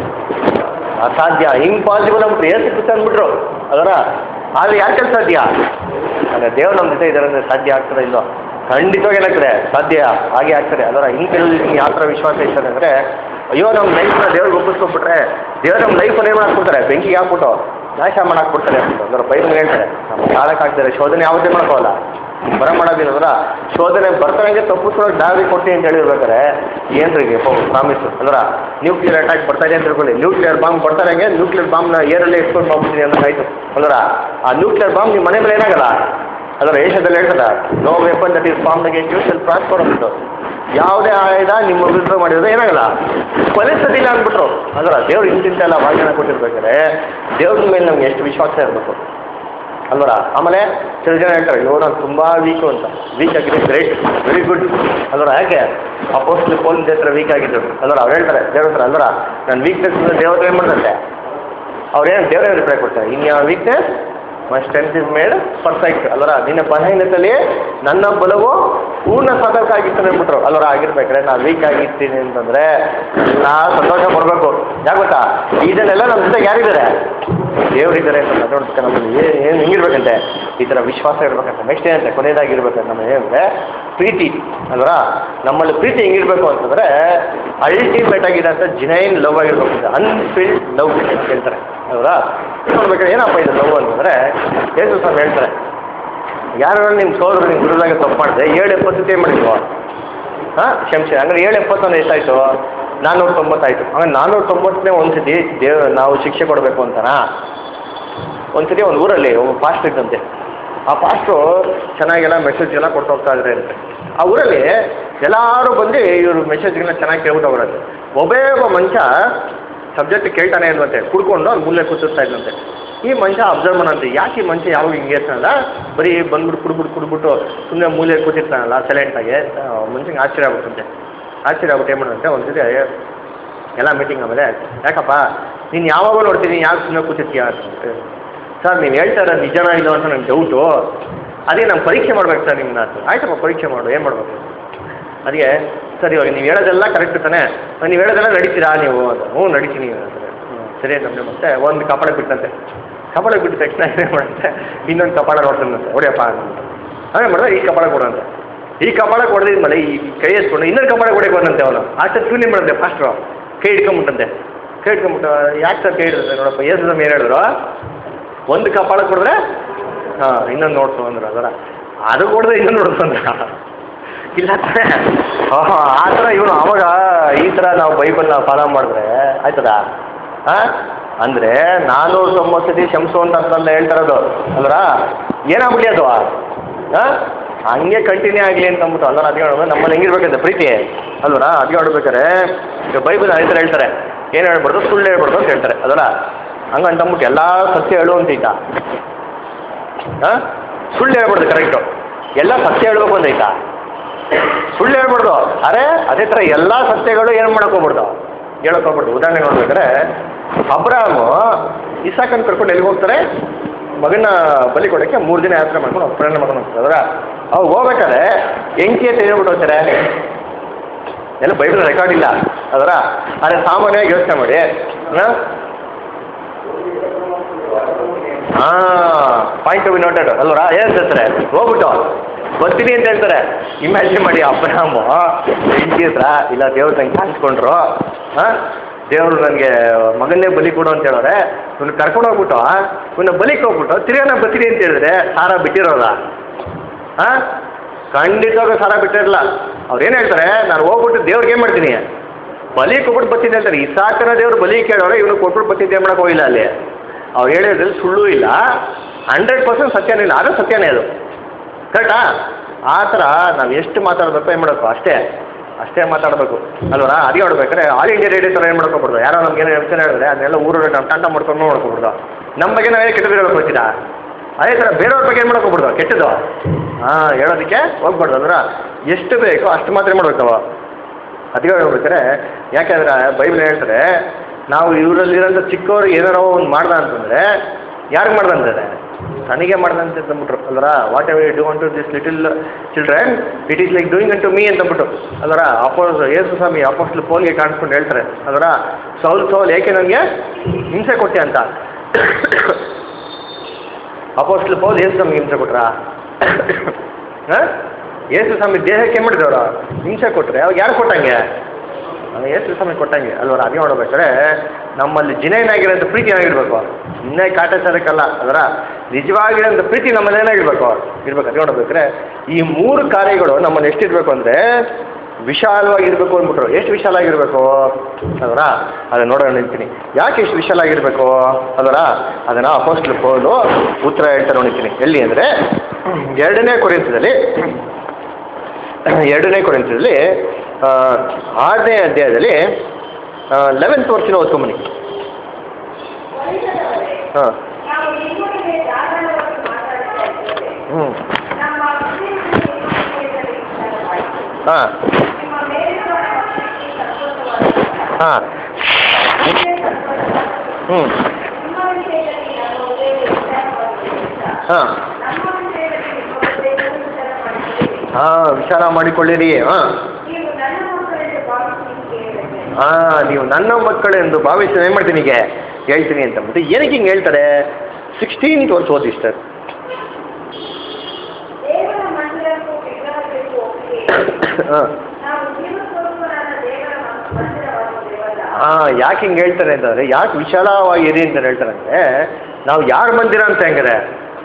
ಅಸಾಧ್ಯ ಇಂಪಾಸಿಬಲ್ ಅಂದ್ಬಿಟ್ಟು ಏಸು ಕ್ರಿಸ್ತ ಅಂದ್ಬಿಟ್ರು ಅದರ ಆದರೆ ಯಾರು ಕೆಲಸ ಸಾಧ್ಯ ಅಂದರೆ ದೇವ್ರು ನಮ್ಮ ಜೊತೆ ಇದರಿಂದ ಸಾಧ್ಯ ಆಗ್ತದೆ ಇಲ್ಲೋ ಖಂಡಿತವಾಗಿ ಏನಾಗ್ತದೆ ಸಾಧ್ಯ ಹಾಗೆ ಆಗ್ತದೆ ಅದರ ಹಿಂಗೆ ಕೆಲವು ಯಾವ ಥರ ವಿಶ್ವಾಸ ಇರ್ತದೆ ಅಂದರೆ ಅಯ್ಯೋ ನಮ್ಮ ಲೈಫ್ನ ದೇವ್ರಿಗೆ ಒಪ್ಪಿಸ್ಕೊಬಿಟ್ರೆ ದೇವ್ರು ನಮ್ಮ ಲೈಫಲ್ಲಿ ಏನು ಮಾಡ್ಕೊಡ್ತಾರೆ ಬೆಂಕಿಗೆ ಹಾಕ್ಬಿಟ್ಟು ನಾಶ ಮಾಡಾಕ್ಬಿಡ್ತಾರೆ ಅಂದ್ಬಿಟ್ಟು ಅಂದ್ರೆ ಬೈಬಲ್ ಹೇಳ್ತಾರೆ ನಮ್ಮ ಕಾಲಕ್ಕಾಗ್ತಾರೆ ಶೋಧನೆ ಯಾವತ್ತೇ ಮಾಡೋಕ್ಕೋಲ್ಲ ಬರ ಮಾಡೋದಿಲ್ಲ ಶೋಧನೆ ಬರ್ತಾರಂಗೆ ತಪ್ಪಿಸ್ಕೊಳಕ್ಕೆ ದಾರಿ ಕೊಡ್ತೀನಿ ಅಂತ ಹೇಳಿರ್ಬೇಕಾರೆ ಏನ್ರಿಗೆ ಪ್ರಾಮಿಸ್ ಅಂದ್ರೆ ನ್ಯೂಕ್ಲಿಯರ್ ಅಟ್ಯಾಕ್ ಬರ್ತಾ ಇದೆ ಅಂತ ತಿಳ್ಕೊಳ್ಳಿ ನ್ಯೂಕ್ಲಿಯರ್ ಬಾಂಬ್ ಬರ್ತಾರಂಗೆ ನ್ಯೂಕ್ಲಿಯರ್ ಬಾಂಬ್ನ ಏರಲ್ಲಿ ಎಕ್ಸ್ಪೋರ್ಟ್ ಮಾಡ್ಬಿಡ್ತೀನಿ ಅನ್ನೋ ಆಯ್ತು ಅಲ್ವರ ಆ ನ್ಯೂಕ್ಲಿಯರ್ ಬಾಂಬ್ ನಿಮ್ಮ ಮನೆ ಮೇಲೆ ಏನಾಗಲ್ಲ ಅದರ ಏಷ್ಯಾದಲ್ಲಿ ಹೇಳ್ತದ no weapon that is formed against you shall prosper ಅಂದ್ಬಿಟ್ಟು ಯಾವುದೇ ಆಯುಧ ನಿಮ್ಮ ವಿರುದ್ಧ ಮಾಡಿದ್ರೆ ಏನಾಗಲ್ಲ ಫಲಿಸೋದಿಲ್ಲ ಅಂದ್ಬಿಟ್ರು ಅದರ ದೇವ್ರು ಇಂತಿಂತೆಲ್ಲ ವಾಗ್ದಾನ ಕೊಟ್ಟಿರ್ಬೇಕಾದ್ರೆ ದೇವ್ರ ಮೇಲೆ ನಮ್ಗೆ ಎಷ್ಟು ವಿಶ್ವಾಸ ಇರಬೇಕು ಅಲ್ವರ ಆಮೇಲೆ ಕೆಲವು ಜನ ಹೇಳ್ತಾರೆ ಇವ್ರು ನಾನು ತುಂಬ ವೀಕು ಅಂತ ವೀಕ್ ಆಗಿದೆ ಗ್ರೇಟ್ ವೆರಿ ಗುಡ್ ಅಲ್ವರ ಯಾಕೆ ಅಪೋಸ್ಟ್ಲಿ ಪೋಲಿಸ್ ಹತ್ರ ವೀಕ್ ಆಗಿದ್ರು ಅಲ್ವರ ಅವ್ರು ಹೇಳ್ತಾರೆ ದೇವ್ರ ಹತ್ರ ಅಲ್ವರ ನನ್ನ ವೀಕ್ನೆಸ್ ದೇವ್ರ ಏನು ಮಾಡ್ತಾರೆ ಅವ್ರೇನು ದೇವರೇ ರಿಪ್ಲೈ ಕೊಡ್ತಾರೆ in your weakness my strength is made perfect ಅಲ್ವರ ನಿನ್ನ ಬಲಹೀನತೆಯಲ್ಲಿ ನನ್ನ ಬಲವು ಪೂರ್ಣ ಸತರ್ಕ ಆಗಿತ್ತು ಅಂದ್ಬಿಟ್ರು ಅಲ್ವರ ಆಗಿರ್ಬೇಕಾದ್ರೆ ನಾನು ವೀಕ್ ಆಗಿರ್ತೀನಿ ಅಂತಂದರೆ ನಾ ಸಂತೋಷ ಪಡಬೇಕು ಯಾಕೆ ಗೊತ್ತಾ ಇದನ್ನೆಲ್ಲ ನಮ್ಮ ಜೊತೆ ಯಾರಿದ್ದಾರೆ ದೇವರಿದ್ದಾರೆ ಅಂತ ಮಾತಾಡ್ಬೇಕು ನಮ್ಮಲ್ಲಿ ಏನು ಏನು ಹೆಂಗಿರ್ಬೇಕಂತೆ ಈ ಥರ ವಿಶ್ವಾಸ ಇರ್ಬೇಕಂತೆ ನೆಕ್ಸ್ಟ್ ಏನಂತೆ ಕೊನೆಯದಾಗಿರ್ಬೇಕಂತ ನಮ್ಮ ಏನಂದರೆ ಪ್ರೀತಿ ಅಲ್ವರ ನಮ್ಮಲ್ಲಿ ಪ್ರೀತಿ ಹೆಂಗಿರ್ಬೇಕು ಅಂತಂದರೆ ಅಲ್ಟಿಮೇಟ್ ಆಗಿರೋಂಥ ಜಿನೈನ್ ಲವ್ ಆಗಿರ್ಬೇಕು ಅಂತ ಅನ್ಫಿಲ್ಡ್ ಲವ್ ಅಂತ ಹೇಳ್ತಾರೆ ಅಲ್ವರ ನೋಡ್ಬೇಕಾದ್ರೆ ಏನಪ್ಪ ಇದು ಲವ್ ಅಂತಂದರೆ ಯೇಸು ಸ್ವಾಮಿ ಹೇಳ್ತಾರೆ ಯಾರು ನಿಮ್ಮ ಸೋದರು ನಿಮ್ಮ ಗುರುದಾಗ ತಪ್ಪು ಮಾಡಿದೆ ಏಳು ಎಪ್ಪತ್ತು ಏನು ಮಾಡಿದ್ವು ಹಾಂ ಕ್ಷಮಿಸಿ ಹಂಗಾರೆ ಏಳು ಎಪ್ಪತ್ತೊಂದು ಎಷ್ಟಾಯಿತು ನಾನ್ನೂರ ತೊಂಬತ್ತಾಯಿತು ಹಂಗಾರೆ ನಾನ್ನೂರ ತೊಂಬತ್ತನೇ ಒಂದು ಸತಿ ದೇವ್ ನಾವು ಶಿಕ್ಷೆ ಕೊಡಬೇಕು ಅಂತನಾ ಒಂದು ಸತಿ ಒಂದು ಊರಲ್ಲಿ ಒಬ್ಬ ಪಾಸ್ಟ್ ಇದ್ದಂತೆ ಆ ಪಾಸ್ಟ್ರು ಚೆನ್ನಾಗೆಲ್ಲ ಮೆಸೇಜ್ಗೆಲ್ಲ ಕೊಟ್ಟು ಹೋಗ್ತಾ ಇದ್ರೆ ಅಂತೆ ಆ ಊರಲ್ಲಿ ಎಲ್ಲರೂ ಬಂದು ಇವರು ಮೆಸೇಜ್ಗಳನ್ನ ಚೆನ್ನಾಗಿ ಕೇಳ್ಬಿಟ್ಟು ಹೋಗ್ರಂತೆ ಒಬ್ಬೇ ಒಬ್ಬ ಮನುಷ್ಯ ಸಬ್ಜೆಕ್ಟ್ ಕೇಳ್ತಾನೆ ಇಲ್ವಂತೆ ಕುಡ್ಕೊಂಡು ಅವ್ನು ಮೂಲೆ ಕೂತಿರ್ತಾ ಇದ್ದಂತೆ ಈ ಮನುಷ್ಯ ಅಬ್ಸರ್ವ್ ಮಾಡಂತೆ ಯಾಕೆ ಈ ಮನುಷ್ಯ ಯಾವಾಗ ಹಿಂಗೆ ಇರ್ತಾನಲ್ಲ ಬರೀ ಬಂದ್ಬಿಟ್ಟು ಕುಡ್ಬಿಟ್ಟು ಕುಡ್ಬಿಟ್ಟು ಸುಮ್ಮನೆ ಮೂಲೆ ಕೂತಿರ್ತಾನಲ್ಲ ಸೈಲೆಂಟಾಗಿ ಮನುಷ್ಯಂಗೆ ಆಶ್ಚರ್ಯ ಆಗ್ಬಿಟ್ಟಂತೆ ಆಶ್ಚರ್ಯ ಆಗ್ಬಿಟ್ಟು ಏನು ಮಾಡಂತೆ ಒಂದು ಸತಿ ಎಲ್ಲ ಮೀಟಿಂಗ್ ಆಮೇಲೆ ಯಾಕಪ್ಪ ನೀನು ಯಾವಾಗ ನೋಡ್ತೀನಿ ಯಾಕೆ ಸುಮ್ಮನೆ ಕೂತಿರ್ತೀಯ ಅಂತ ಸರ್ ನೀವು ಹೇಳ್ತಾ ಇರೋದು ನಿಜನಾ ಇಲ್ಲ ಅಂತ ನಂಗೆ ಡೌಟು ಅದೇ ನಾನು ಪರೀಕ್ಷೆ ಮಾಡ್ಬೇಕು ಸರ್ ನಿಮ್ಮನ್ನ ಅಂತ ಆಯ್ತಪ್ಪ ಪರೀಕ್ಷೆ ಮಾಡು ಏನು ಮಾಡ್ಬೇಕು ಅದಕ್ಕೆ ಸರ್ ಇವಾಗ ನೀವು ಹೇಳೋದೆಲ್ಲ ಕರೆಕ್ಟ್ ತಾನೆ ನೀವು ಹೇಳೋದೆಲ್ಲ ನಡೀತೀರಾ ನೀವು ಅಂತ ಹ್ಞೂ ನಡೀತೀನಿ ಅಂತಾರೆ ಹ್ಞೂ ಸರಿ ನಮಗೆ ಮತ್ತೆ ಒಂದು ಕಪಾಳ ಬಿಟ್ಟಂತೆ ಕಪಾಳ ಬಿಟ್ಟ ತಕ್ಷಣ ಏನು ಮಾಡುತ್ತೆ ಇನ್ನೊಂದು ಕಪಾಳ ನೋಡ್ತಾನಂತೆ ಹೊಡಿಯಪ್ಪ ಅಂತ ಹಾಗೆ ಮಾಡಿದ್ರೆ ಈ ಕಪಾಳ ಕೊಡಂತೆ ಈ ಕಪಾಳ ಕೊಡದಿದ್ಮೇಲೆ ಈ ಕೈ ಎತ್ಕೊಂಡು ಇನ್ನೊಂದು ಕಪಾಳ ಕೊಡಕ್ಕೆ ಬಂದಂತೆ ಅವನು ಆಚೆ ಟ್ಯೂನಿ ಮಾಡಂತೆ ಫಾಸ್ಟ್ರು ಕೈ ಹಿಡ್ಕೊಂಬಿಟ್ಟಂತೆ ಕೈ ಹಿಡ್ಕೊಂಬಿಟ್ಟು ಯಾಕೆ ಸರ್ ಕೈ ಹಿಡಿದ್ರೆ ನೋಡಪ್ಪ ಏಸು ಏನು ಹೇಳಿದ್ರು ಒಂದು ಕಪಾಳ ಕೊಡಿದ್ರೆ ಹಾಂ ಇನ್ನೊಂದು ನೋಡ್ತು ಅಂದ್ರು ಅದರ ಅದು ಕೊಡಿದ್ರೆ ಇನ್ನೊಂದು ನೋಡ್ತು ಅಂದ್ರ ಇಲ್ಲ ತಾನೇ ಹಾಂ ಆ ಥರ ಇವನು ಅವಾಗ ಈ ಥರ ನಾವು ಬೈಬಲ್ನ ಫಾಲೋ ಮಾಡಿದ್ರೆ ಆಯ್ತದ ಹಾಂ ಅಂದರೆ ನಾನ್ನೂರ ತೊಂಬತ್ತು ಸತಿ ಶಂಸು ಅಂತ ಅಂತಂದು ಹೇಳ್ತಾರದು ಅಲ್ವರ ಏನಾಗ್ಬಿಡಿ ಅದು ಹಾಂ ಹಂಗೆ ಕಂಟಿನ್ಯೂ ಆಗಲಿ ಅಂತ ಅಂದ್ಬಿಟ್ಟು ಅಲ್ಲ ಅದಕ್ಕೆ ನೋಡೋದು ನಮ್ಮಲ್ಲಿ ಹೆಂಗಿರ್ಬೇಕಂತ ಪ್ರೀತಿ ಅಲ್ವರ ಅದಕ್ಕೆ ನೋಡ್ಬೇಕಾರೆ ಈಗ ಬೈಬಲ್ ಈ ಥರ ಹೇಳ್ತಾರೆ ಏನು ಹೇಳ್ಬಾರ್ದು ಸುಳ್ಳು ಹೇಳ್ಬಾರ್ದು ಅಂತ ಹೇಳ್ತಾರೆ ಅದಲ್ಲ ಹಂಗೆ ಅಂತಂದ್ಬಿಟ್ಟು ಎಲ್ಲ ಸತ್ಯ ಹೇಳು ಅಂತ ಐತಾ ಹಾಂ ಸುಳ್ಳು ಹೇಳ್ಬಾರ್ದು ಕರೆಕ್ಟು ಎಲ್ಲ ಸತ್ಯ ಹೇಳ್ಬೇಕು ಅಂತ ಐತಾ ಸುಳ್ಳು ಹೇಳ್ಬಾರ್ದು ಅರೆ ಅದೇ ಥರ ಎಲ್ಲ ಸತ್ಯಗಳು ಏನು ಮಾಡಕ್ಕೆ ಹೋಗ್ಬಾರ್ದು ಹೇಳಕ್ ಹೋಗ್ಬಾರ್ದು ಉದಾಹರಣೆ ನೋಡ್ಬೇಕಾದ್ರೆ ಅಬ್ರಾಹಮು ಇಸಾಕನ್ ಕರ್ಕೊಂಡು ಎಲ್ಲಿಗೆ ಹೋಗ್ತಾರೆ ಮಗನ ಬಲಿ ಕೊಡೋಕ್ಕೆ ಮೂರು ದಿನ ಯಾತ್ರೆ ಮಾಡ್ಕೊಂಡು ಅವ್ರ ಪ್ರಯಾಣ ಮಾಡ್ಕೊಂಡು ಹೋಗ್ತಾರೆ ಅದರ ಅವ್ರು ಹೋಗ್ಬೇಕಾದ್ರೆ ಹೆಂಡತಿ ಅಂತ ಹೇಳ್ಬಿಟ್ಟು ಹೋಗ್ತಾರೆ ಎಲ್ಲ ಬೈಬಲ್ ರೆಕಾರ್ಡ್ ಇಲ್ಲ ಅದರ ಆದರೆ ಸಾಮಾನ್ಯವಾಗಿ ಯೋಚನೆ ಮಾಡಿ ಹಾಂ ಹಾಂ ಪಾಯಿಂಟ್ ಟು ಬಿ ನೋಟೆಡ್ ಅಲ್ವರ ಏನು ಹೇಳ್ತಾರೆ ಹೋಗ್ಬಿಟ್ಟು ಬರ್ತೀನಿ ಅಂತ ಹೇಳ್ತಾರೆ ಇಮ್ಯಾಜಿನ್ ಮಾಡಿ ಅಬ್ರಾಹ್ಮ ಹೆಂಡತಿ ಹತ್ರ ಇಲ್ಲ ದೇವ್ರ ತಂಗೆ ಕಾಣಿಸ್ಕೊಂಡ್ರು ಹಾಂ ದೇವರು ನನಗೆ ಮಗನ್ನೇ ಬಲಿ ಕೊಡು ಅಂತ ಹೇಳಿದ್ರೆ ಇವ್ನು ಕರ್ಕೊಂಡು ಹೋಗ್ಬಿಟ್ಟು ಇವನ್ನ ಬಲಿಗೆ ಹೋಗ್ಬಿಟ್ಟು ತಿರ್ಗಾನ ಬರ್ತೀನಿ ಅಂತ ಹೇಳಿದ್ರೆ ಸಾರ ಬಿಟ್ಟಿರೋಲ್ಲ ಹಾಂ ಖಂಡಿತವಾಗ ಸಾರ ಬಿಟ್ಟಿರಲ್ಲ ಅವ್ರು ಏನು ಹೇಳ್ತಾರೆ ನಾನು ಹೋಗ್ಬಿಟ್ಟು ದೇವ್ರಿಗೆ ಏನು ಮಾಡ್ತೀನಿ ಬಲಿ ಕೊಟ್ಬಿಟ್ಟು ಬರ್ತೀನಿ ಅಂತಾರೆ ಇಸಾಕನ ದೇವ್ರು ಬಲಿ ಕೇಳೋರೆ ಇವನು ಕೊಟ್ಬಿಟ್ಟು ಬರ್ತಿದ್ದೆ ಮಾಡಕ್ಕೆ ಹೋಗಿಲ್ಲ ಅಲ್ಲಿ ಅವ್ರು ಹೇಳಿದ್ರಲ್ಲಿ ಸುಳ್ಳು ಇಲ್ಲ ಹಂಡ್ರೆಡ್ ಪರ್ಸೆಂಟ್ ಸತ್ಯನೇ ಇಲ್ಲ ಅದು ಸತ್ಯನೇ ಅದು ಕರೆಕ್ಟಾ ಆ ಥರ ನಾವು ಎಷ್ಟು ಮಾತಾಡಬೇಕು ಏನು ಮಾಡಬೇಕು ಅಷ್ಟೇ ಅಷ್ಟೇ ಮಾತಾಡಬೇಕು ಅಲ್ವರಾ ಅದೇ ಹೊಡ್ಬೇಕಾದ್ರೆ ಆಲ್ ಇಂಡಿಯಾ ರೇಡಿಯೋ ಥರ ಏನು ಮಾಡ್ಕೊಬಿಡ್ದು ಯಾರೋ ನಮ್ಗೆ ಏನೋ ಯೋಚನೆ ಹೇಳಿದ್ರೆ ಅದನ್ನೆಲ್ಲ ಊರು ನಾವು ಟಂಟ ಮಾಡ್ಕೊಂಡು ಮಾಡ್ಕೊಬಿಡ್ದು ನಮ್ಮ ಬಗ್ಗೆ ನಾವೇ ಕೆಟ್ಟದ್ದು ಹೇಳಬೇಕು ಹೋಗ್ತೀರಾ ಅದೇ ಥರ ಬೇರೆಯವ್ರ ಬಗ್ಗೆ ಏನು ಮಾಡ್ಕೊಬಿಡ್ದು ಕೆಟ್ಟದ್ದು ಹಾಂ ಹೇಳೋದಕ್ಕೆ ಹೋಗ್ಬಾರ್ದು ಅಂದ್ರೆ ಎಷ್ಟು ಬೇಕೋ ಅಷ್ಟು ಮಾತ್ರ ಮಾಡ್ಬೇಕು ಅದಕ್ಕೆ ಹೇಳ್ಬೇಕಾರೆ ಯಾಕೆಂದ್ರೆ ಬೈಬಲ್ ಹೇಳ್ತಾರೆ ನಾವು ಇವರಲ್ಲಿರೋಂಥ ಚಿಕ್ಕವರು ಏನಾರೋ ಒಂದು ಮಾಡ್ದ ಅಂತಂದರೆ ಯಾರಿಗೆ ಮಾಡ್ದ ಅಂತಾರೆ ನನಗೆ ಮಾಡ್ದಂತ ಅಂದ್ಬಿಟ್ರು ಅಲ್ವರ whatever do unto this little children it is like doing unto me ಅಂತಂದ್ಬಿಟ್ಟು ಅಲ್ವರ ಅಪೋಸ್ ಯೇಸು ಸ್ವಾಮಿ ಅಪೋಸ್ಲ್ ಪೋಲ್ಗೆ ಕಾಣಿಸ್ಕೊಂಡು ಹೇಳ್ತಾರೆ ಅಲ್ವರ ಸೌಲ್ ಸೌಲ್ ಏಕೆ ನನಗೆ ಹಿಂಸೆ ಕೊಟ್ಟೆ ಅಂತ ಅಪೋಸ್ಟ್ಲ್ ಪೌಲ್ ಏಸು ಸ್ವಾಮಿ ಹಿಂಸೆ ಕೊಟ್ರಾ ಹಾಂ ಏಸು ಸ್ವಾಮಿ ದೇಹಕ್ಕೆ ಏನು ಮಾಡಿದವರು ಹಿಂಸೆ ಕೊಟ್ಟರೆ ಅವಾಗ ಯಾರು ಕೊಟ್ಟಂಗೆ ಅವಾಗ ಏಸು ಸ್ವಾಮಿ ಕೊಟ್ಟಂಗೆ ಅಲ್ವರ ಅದೇ ನೋಡ್ಬೇಕಾದ್ರೆ ನಮ್ಮಲ್ಲಿ ಜಿನೇನಾಗಿರೋಂಥ ಪ್ರೀತಿ ಏನಾಗಿರ್ಬೇಕು ಇನ್ನೇ ಕಾಟಾಚಾರಕ್ಕಲ್ಲ ಅದರ ನಿಜವಾಗಿರೋಂಥ ಪ್ರೀತಿ ನಮ್ಮಲ್ಲಿ ಏನಾಗಿರ್ಬೇಕು ಇರ್ಬೇಕು ಅದೇ ನೋಡ್ಬೇಕಾದ್ರೆ ಈ ಮೂರು ಕಾರ್ಯಗಳು ನಮ್ಮಲ್ಲಿ ಎಷ್ಟಿರಬೇಕು ಅಂದರೆ ವಿಶಾಲವಾಗಿರ್ಬೇಕು ಅಂದ್ಬಿಟ್ರು ಎಷ್ಟು ವಿಶಾಲ ಆಗಿರಬೇಕು ಅದರ ಅದನ್ನ ನೋಡೋಣ ನಿಂತೀನಿ ಯಾಕೆ ಎಷ್ಟು ವಿಶಾಲ ಆಗಿರಬೇಕು ಅದರ ಅದನ್ನು ಅಪೋಸ್ಟ್ಲ್ ಪೌಲು ಉತ್ತರ ಹೇಳ್ತಾ ನೋಡ್ತೀನಿ ಎಲ್ಲಿ ಅಂದರೆ ಎರಡನೇ ಕೊರಿಂತದಲ್ಲಿ ಎರಡನೇ ಕೊರಿಂತದಲ್ಲಿ ಆ, ಆರನೇ ಅಧ್ಯಾಯದಲ್ಲಿ ಲೆವೆಂತ್ ವರ್ಷನ ಓದ್ಕೊಂಬನಿ ವೈದ್ಯರವರೇ, ಹಾಂ ನಾವು ನಿಮ್ಮೊಂದಿಗೆ ಧಾರಾಳವಾಗಿ ಮಾತಾಡ್ತಾ ಇದ್ದೇವೆ ಹ್ಞೂ ನಮ್ಮ ವಿಷಯವನ್ನು ನಿಮ್ಮ ವಿಷಯದಲ್ಲಿ ವಿಚಾರವಾಯಿತು. ಹಾಂ ನಿಮ್ಮ ಮೇಲಿರುವ ಪ್ರೀತಿ ಸಂತೋಷವಾದ ಹಾಂ ಇದೇ ಸಂತೋಷ. ಹ್ಞೂ ನಿಮ್ಮ ವಿಷಯದಲ್ಲಿ ನಮ್ಮ ಉದಯ ವಿಚಾರವಾಗಿರುವುದಿಲ್ಲ. ಹಾಂ ನಮ್ಮ ವಿಷಯದಲ್ಲಿ ನಿಮ್ಮ ಉದಯವನ್ನು ವಿಚಾರ ಮಾಡಿದ್ದೀರಿ. ಹಾಂ ವಿಚಾರ ಮಾಡಿಕೊಳ್ಳಿರಿ ಹಾಂ ನೀವು ನನ್ನ ಮಕ್ಕಳೆಂದು ಭಾವಿಸಿ ಕೇಳಿದರೆ ಹಾಂ ನೀವು ನನ್ನ ಮಕ್ಕಳೆಂದು ಭಾವಿಸಿ ಏನು ಮಾಡ್ತೀನಿ ಹೀಗೆ ಹೇಳ್ತೀನಿ ಅಂತ ಮತ್ತೆ ಏನಕ್ಕೆ ಹಿಂಗೆ ಹೇಳ್ತಾರೆ ಸಿಕ್ಸ್ಟೀನ್ತ್ ವರ್ಷ ಓದಿ ಸರ್ ದೇವರ ಮಂದಿರಕ್ಕೂ ವಿಗ್ರಹಕ್ಕೂ ಒಪ್ಪಿಗೆ ಹಾಂ ನಾವು ಜೀವಸ್ವರೂಪನಾದ ದೇವರ ಮಂದಿರವಾಗಿದ್ದೇವಲ್ಲ ಹಾಂ ಯಾಕೆ ಹಿಂಗೆ ಹೇಳ್ತಾರೆ ಅಂತಂದರೆ ಯಾಕೆ ವಿಶಾಲವಾಗಿರಿ ಅಂತ ಹೇಳ್ತಾರೆ ಅಂದರೆ ನಾವು ಯಾರ ಮಂದಿರ ಅಂತ ಹೆಂಗಾರೆ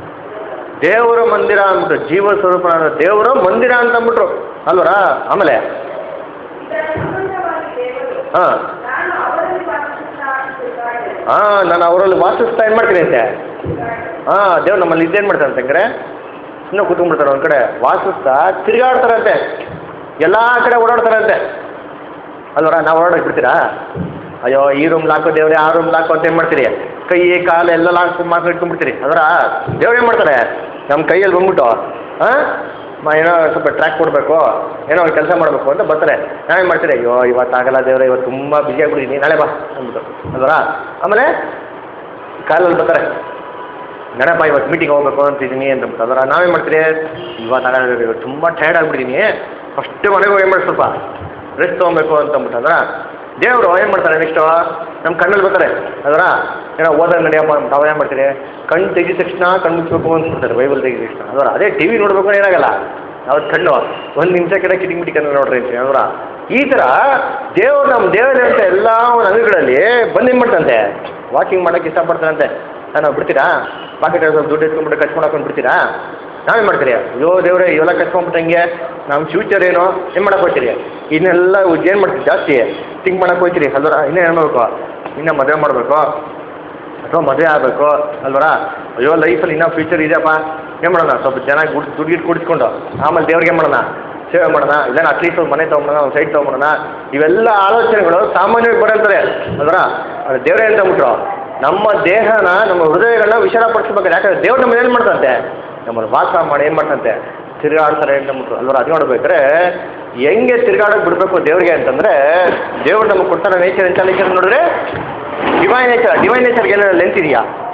ದೇವರ ಮಂದಿರ ಅಂದ್ಬಿಟ್ಟು ಜೀವ ಸ್ವರೂಪನಾದ ದೇವರ ಮಂದಿರ ಅಂತ ಅಂದ್ಬಿಟ್ರು ಅಲ್ವರಾ ಆಮೇಲೆ ಇದರ ಸಂಬಂಧವಾಗಿ ದೇವರು ಹಾಂ ನಾನು ಅವರಲ್ಲಿ ವಾಸಿಸುತ್ತಾ ತಿರುಗಾಡುವೆ. ಹಾಂ ನಾನು ಅವರಲ್ಲಿ ವಾಸಿಸ್ತಾ ಏನು ಮಾಡ್ತೀನಿ ಅಂತೆ ಹಾಂ ದೇವ್ರು ನಮ್ಮಲ್ಲಿ ಇದ್ದೇನು ಮಾಡ್ತಾರೆ ಅಂತಂದ್ರೆ ಸುಮ್ಮನೆ ಕೂತ್ಕೊಂಡ್ಬಿಡ್ತಾರೆ ಒಂದು ಕಡೆ ವಾಸಿಸ್ತಾ ತಿರುಗಾಡ್ತಾರಂತೆ ಎಲ್ಲ ಕಡೆ ಓಡಾಡ್ತಾರಂತೆ ಅಲ್ವರ ನಾವು ಓಡಾಡಕ್ಕೆ ಬಿಡ್ತೀರಾ ಅಯ್ಯೋ ಈ ರೂಮ್ ಲಾಕೋ ದೇವ್ರೆ ಆ ರೂಮ್ ಲಾಕೋ ಅಂತ ಏನು ಮಾಡ್ತೀರಿ ಕೈ ಕಾಲು ಎಲ್ಲ ಲಾಕ್ ಮಾತ್ರ ಇಟ್ಕೊಂಡ್ಬಿಡ್ತೀರಿ ಅದರ ದೇವ್ರು ಏನು ಮಾಡ್ತಾರೆ ನಮ್ಮ ಕೈಯಲ್ಲಿ ಬಂದ್ಬಿಟ್ಟು ಹಾಂ ಮ ಏನೋ ಸ್ವಲ್ಪ ಟ್ರ್ಯಾಕ್ ಕೊಡಬೇಕು ಏನೋ ಒಂದು ಕೆಲಸ ಮಾಡಬೇಕು ಅಂತ ಬರ್ತಾರೆ ನಾವೇನು ಮಾಡ್ತೀರಿ ಅಯ್ಯೋ ಇವತ್ತಾಗಲ್ಲ ದೇವ್ರೆ ಇವತ್ತು ತುಂಬ ಬಿಸಿ ಆಗ್ಬಿಟ್ಟಿದ್ದೀನಿ ನಾಳೆ ಬಾ ಅಂದ್ಬಿಟ್ಟು ಅಲ್ವರ ಆಮೇಲೆ ಕಾಲಲ್ಲಿ ಬರ್ತಾರೆ ಗಣಪ ಇವತ್ತು ಮೀಟಿಂಗ್ ಹೋಗ್ಬೇಕು ಅಂತಿದ್ದೀನಿ ಅಂತ ಅದರ ನಾವೇನು ಮಾಡ್ತೀರಿ ಇವತ್ತು ಇವತ್ತು ತುಂಬ ಟಯರ್ಡ್ ಆಗ್ಬಿಟ್ಟಿದ್ದೀನಿ ಫಸ್ಟ್ ಮನೆಗೆ ಹೋಗಿ ಏನು ಮಾಡಿ ಸ್ವಲ್ಪ ರೆಸ್ಟ್ ತೊಗೊಬೇಕು ಅಂತ ಅಂದ್ಬಿಟ್ಟು ಅದರ ದೇವರು ಏನು ಮಾಡ್ತಾರೆ ನೆಕ್ಸ್ಟು ನಮ್ಮ ಕಣ್ಣಲ್ಲಿ ಬರ್ತಾರೆ ಅದರ ಏನೋ ಓದೋದು ನಡೆಯಪ್ಪ ಅಂತ ಅವ್ರು ಏನು ಮಾಡ್ತೀರಿ ಕಣ್ಣು ತೆಗಿದ ತಕ್ಷಣ ಕಣ್ಣು ಮುಚ್ಚಬೇಕು ಅಂದ್ಬಿಡ್ತಾರೆ ಬೈಬಲ್ ತೆಗಿದ ತಕ್ಷಣ ಅದರ ಅದೇ ಟಿ ವಿ ನೋಡಬೇಕು ಅಂದ್ರೆ ಏನಾಗಲ್ಲ ಅವ್ರ ಕಣ್ಣು ಒಂದು ನಿಮಿಷ ಕಡೆ ಕಿಟಿಂಗ್ ಮಿಟಿ ಕಣ್ಣು ನೋಡ್ರಿ ಅಂತೀನಿ ಅದರ ಈ ಥರ ದೇವ್ರು ನಮ್ಮ ದೇವರೇ ಅಂತ ಎಲ್ಲ ಒಂದು ಅಂಗಡಿಗಳಲ್ಲಿ ಬಂದು ಏನು ಮಾಡ್ತಂತೆ ವಾಕಿಂಗ್ ಮಾಡೋಕ್ಕೆ ಇಷ್ಟಪಡ್ತಾರಂತೆ ನಾನು ಬಿಡ್ತೀರಾ ಪಾಕೆಟ್ ಸ್ವಲ್ಪ ದುಡ್ಡು ಎತ್ಕೊಂಡ್ಬಿಟ್ಟು ಕಚ್ಕೊಂಡು ಹಾಕೊಂಡು ಬಿಡ್ತೀರಾ ನಾವೇನು ಮಾಡ್ತೀರಿ ಅಯ್ಯೋ ದೇವ್ರೆ ಇವೆಲ್ಲ ಕಚ್ಕೊಂಡ್ಬಿಟ್ಟು ಹಂಗೆ ನಮ್ಮ ಫ್ಯೂಚರ್ ಏನು ಏನು ಮಾಡಕ್ಕೆ ಹೋಗ್ತೀರಿ ಇನ್ನೆಲ್ಲ ಏನು ಮಾಡ್ತೀರಿ ಜಾಸ್ತಿ ಥಿಂಕ್ ಮಾಡಕ್ಕೆ ಹೋಗ್ತೀರಿ ಅಲ್ವರ ಇನ್ನೂ ಏನು ಮಾಡಬೇಕು ಇನ್ನೂ ಮದುವೆ ಮಾಡಬೇಕು ಅಥವಾ ಮದುವೆ ಆಗಬೇಕು ಅಲ್ವರ ಅಯ್ಯೋ ಲೈಫಲ್ಲಿ ಇನ್ನೂ ಫ್ಯೂಚರ್ ಇದೆಯಪ್ಪ ಏನು ಮಾಡೋಣ ಸ್ವಲ್ಪ ಚೆನ್ನಾಗಿ ದುಡ್ಡು ದುಡ್ಡು ಗಿಟ್ಟು ಕುಡಿಸ್ಕೊಂಡು ಆಮೇಲೆ ದೇವ್ರಿಗೆ ಏನು ಮಾಡೋಣ ಸೇವೆ ಮಾಡೋಣ ಇಲ್ಲ ಅಟ್ಲೀಸ್ಟ್ ಒಂದು ಮನೆ ತೊಗೊಂಬೋಣ ಒಂದು ಸೈಟ್ ತೊಗೊಂಬೋಣ ಇವೆಲ್ಲ ಆಲೋಚನೆಗಳು ಸಾಮಾನ್ಯವಾಗಿ ಬರಂತಾರೆ ಅಲ್ವರ ಅದು ದೇವರೇ ಅಂತ ಅಂದ್ಬಿಟ್ರು ನಮ್ಮ ದೇಹನ ನಮ್ಮ ಹೃದಯಗಳನ್ನ ವಿಚಾರಪಡಿಸ್ಬೇಕಾದ್ರೆ ಯಾಕಂದ್ರೆ ದೇವ್ರು ನಮ್ಮನ್ನ ಏನು ಮಾಡ್ತಂತೆ ನಮ್ಮನ್ನು ವಾಸ ಮಾಡಿ ಏನು ಮಾಡ್ತಂತೆ ತಿರುಗಾಡ್ತಾರೆ ಅಂತ ಅಂದ್ಬಿಟ್ರು ಅಲ್ವರ ಅದು ನೋಡ್ಬೇಕಾದ್ರೆ ಹೆಂಗೆ ತಿರುಗಾಡೋಕೆ ಬಿಡಬೇಕು ದೇವ್ರಿಗೆ ಅಂತಂದರೆ ದೇವ್ರು ನಮಗೆ ಕೊಡ್ತಾರ ನೇಚರ್ ಅಂತ ನೋಡಿದ್ರೆ ಡಿವೈನ್ ನೇಚರ್ ಡಿವೈನ್ ನೇಚರ್ಗೆ ಏನಾದ್ರು ಲೆಂತ್ ಇದೆಯಾ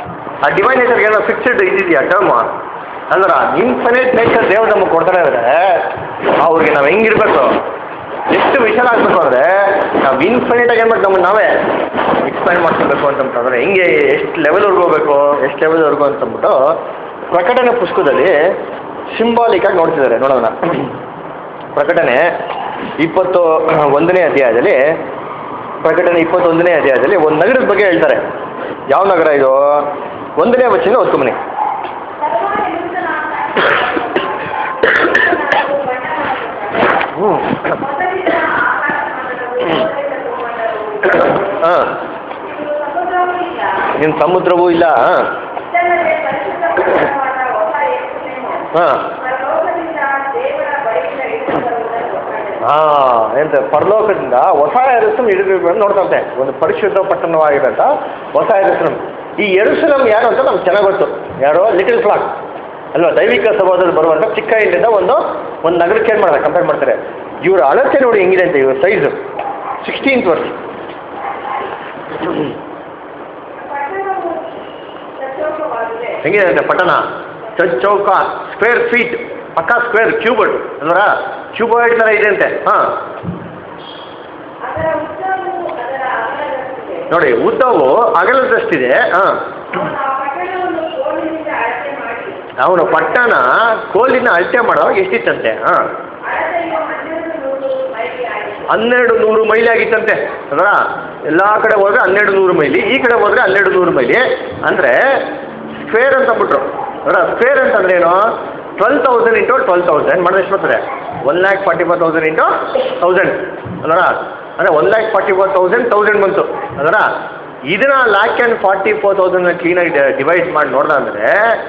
ಆ ಡಿವೈನ್ ನೇಚರ್ಗೆ ಏನೋ ಫಿಕ್ಸ್ಡ್ ಇದಿದೆಯಾ ಟರ್ಮ್ ಅಂದ್ರೆ ಇನ್ಫಿನಿಟ್ ನೇಚರ್ ದೇವ್ರು ನಮಗೆ ಕೊಡ್ತಾರೆ ಅಂದರೆ ಅವ್ರಿಗೆ ನಾವು ಹೆಂಗಿರ್ಬೇಕು ಎಷ್ಟು ವಿಶಾಲ ಆಗಬೇಕು ಅಂದರೆ ನಾವು ಇನ್ಫಿನಿಟ್ ಆಗಿ ಏನ್ಬೇಕು ನಮ್ಮನ್ನು ನಾವೇ ಎಕ್ಸ್ಪ್ಲೈನ್ ಮಾಡ್ಕೊಬೇಕು ಅಂತಂದ್ರೆ ಹೆಂಗೆ ಎಷ್ಟು ಲೆವೆಲ್ವರೆಗೂ ಹೋಗ್ಬೇಕು ಎಷ್ಟು ಲೆವೆಲ್ವರೆಗೂ ಅಂತಂದ್ಬಿಟ್ಟು ಪ್ರಕಟಣೆ ಪುಸ್ತಕದಲ್ಲಿ ಸಿಂಬಾಲಿಕ್ ಆಗಿ ನೋಡ್ತಿದ್ದಾರೆ ನೋಡೋಣ ಪ್ರಕಟಣೆ ಇಪ್ಪತ್ತು ಒಂದನೇ ಅಧ್ಯಾಯದಲ್ಲಿ ಪ್ರಕಟಣೆ ಇಪ್ಪತ್ತೊಂದನೇ ಅಧ್ಯಾಯದಲ್ಲಿ ಒಂದು ನಗರದ ಬಗ್ಗೆ ಹೇಳ್ತಾರೆ ಯಾವ ನಗರ ಇದು ಒಂದನೇ ವಚನ ಓದ್ಕೊಂಬನಿ ಸರ್ವ ನಿಮಿಷನಾದ ಬಣ್ಣವಾಗುತ್ತದೆ. ಹ್ಞೂ ಮೊದಲಿನ ಆಕಾಶ ಮಂಡಲವು, ಮೊದಲಿನ ಭೂಮಂಡಲವು. ಹಾಂ ಇದು ಸಮುದ್ರವೂ ಇಲ್ಲ. ನಿನ್ನ ಸಮುದ್ರವೂ ಇಲ್ಲ ಹಾಂ ಇದಲ್ಲದೆ ಪರಿಶುದ್ಧ ಪಟ್ಟಣವಾದ ಹೊಸ ಯೆರೂಸಲೇಮು ಹಾಂ ಪರಲೋಕದಿಂದ ದೇವರ ಬಳಿಯಿಂದ ಇಳಿದುಬರುವುದನ್ನು ಕಂಡೆನು. ಹಾಂ ಎಂತ ಪರಲೋಕದಿಂದ ಹೊಸ ಎರುಸಲಂ ಹಿಡಿದಿರ್ಬೇಕು ಅಂತ ನೋಡ್ತಂತೆ ಒಂದು ಪರಿಶುದ್ಧ ಪಟ್ಟಣವಾಗಿರೋಂಥ ಹೊಸ ಎರುಸಲಂ ಈ ಎರುಸಲಂ ಯಾರು ಅಂತ ನಮ್ಗೆ ಚೆನ್ನಾಗಿ ಗೊತ್ತು ಯಾರು ಲಿಟಲ್ ಫ್ಲಾಕ್ ಅಲ್ವಾ ದೈವಿಕ ಸಭಾದಲ್ಲಿ ಬರುವಂಥ ಚಿಕ್ಕ ಇಂಡಿಯಿಂದ ಒಂದು ಒಂದು ನಗರಕ್ಕೆ ಏನು ಮಾಡ್ತಾರೆ ಕಂಪೇರ್ ಮಾಡ್ತಾರೆ ಇವ್ರ ಅಳತೆ ನೋಡಿ ಹೆಂಗಿದೆ ಅಂತ ಇವ್ರ ಸೈಜು ಸಿಕ್ಸ್ಟೀನ್ತ್ ವರ್ಷ ಪಟ್ಟಣವು ಸಚೋಕವಾಗಿದೆ. ಹೆಂಗಿದೆ ಅಂತೆ ಪಟ್ಟಣ ಚೌ- ಚೌಕ ಸ್ಕ್ವೇರ್ ಫೀಟ್ ಪಕ್ಕ ಸ್ಕ್ವೇರ್ ಕ್ಯೂಬರ್ಡ್ ಅಲ್ವರಾ ಕ್ಯೂಬಾಯ್ಡ್ ಥರ ಇದೆ ಅಂತೆ ಹಾಂ ಅದರ ಉದ್ದವು ಅದರ ಅಗಲದಷ್ಟಿದೆ. ನೋಡಿ ಉದ್ದವು ಅಗಲದಷ್ಟಿದೆ ಹಾಂ ಅವನು ಆ ಪಟ್ಟಣವನ್ನು ಕೋಲಿನಿಂದ ಅಳತೆ ಮಾಡಿ ಅವನು ಪಟ್ಟಣ ಕೋಲಿನ ಅಳತೆ ಮಾಡುವಾಗ ಎಷ್ಟಿತ್ತಂತೆ ಹಾಂ ಅಳತೆಯು ಹನ್ನೆರಡು ನೂರು ಮೈಲಿ ಆಗಿದೆ. ಹನ್ನೆರಡು ನೂರು ಮೈಲಿ ಆಗಿತ್ತಂತೆ ಅದರ ಎಲ್ಲ ಕಡೆ ಹೋದ್ರೆ ಹನ್ನೆರಡು ನೂರು ಮೈಲಿ ಈ ಕಡೆ ಹೋದ್ರೆ ಹನ್ನೆರಡು ನೂರು ಮೈಲಿ ಅಂದರೆ ಸ್ಕ್ವೇರ್ ಅಂತ ಬಿಟ್ರು ಅದರ ಸ್ಕ್ವೇರ್ ಅಂತಂದ್ರೆ ಏನು twelve thousand into twelve thousand ಮಾಡಿದ್ರೆ ಎಷ್ಟು ಬರ್ತದೆ one lakh forty four thousand into thousand ಅದರ ಅಂದರೆ one lakh forty four thousand thousand ಬಂತು ಅದರ ಇದನ್ನ ಲ್ಯಾಕ್ ಆ್ಯಂಡ್ ಫಾರ್ಟಿ ಫೋರ್ ತೌಸಂಡ್ನ ಕ್ಲೀನಾಗಿ ಡಿವೈಡ್ ಮಾಡಿ ನೋಡ್ದಂದ್ರೆ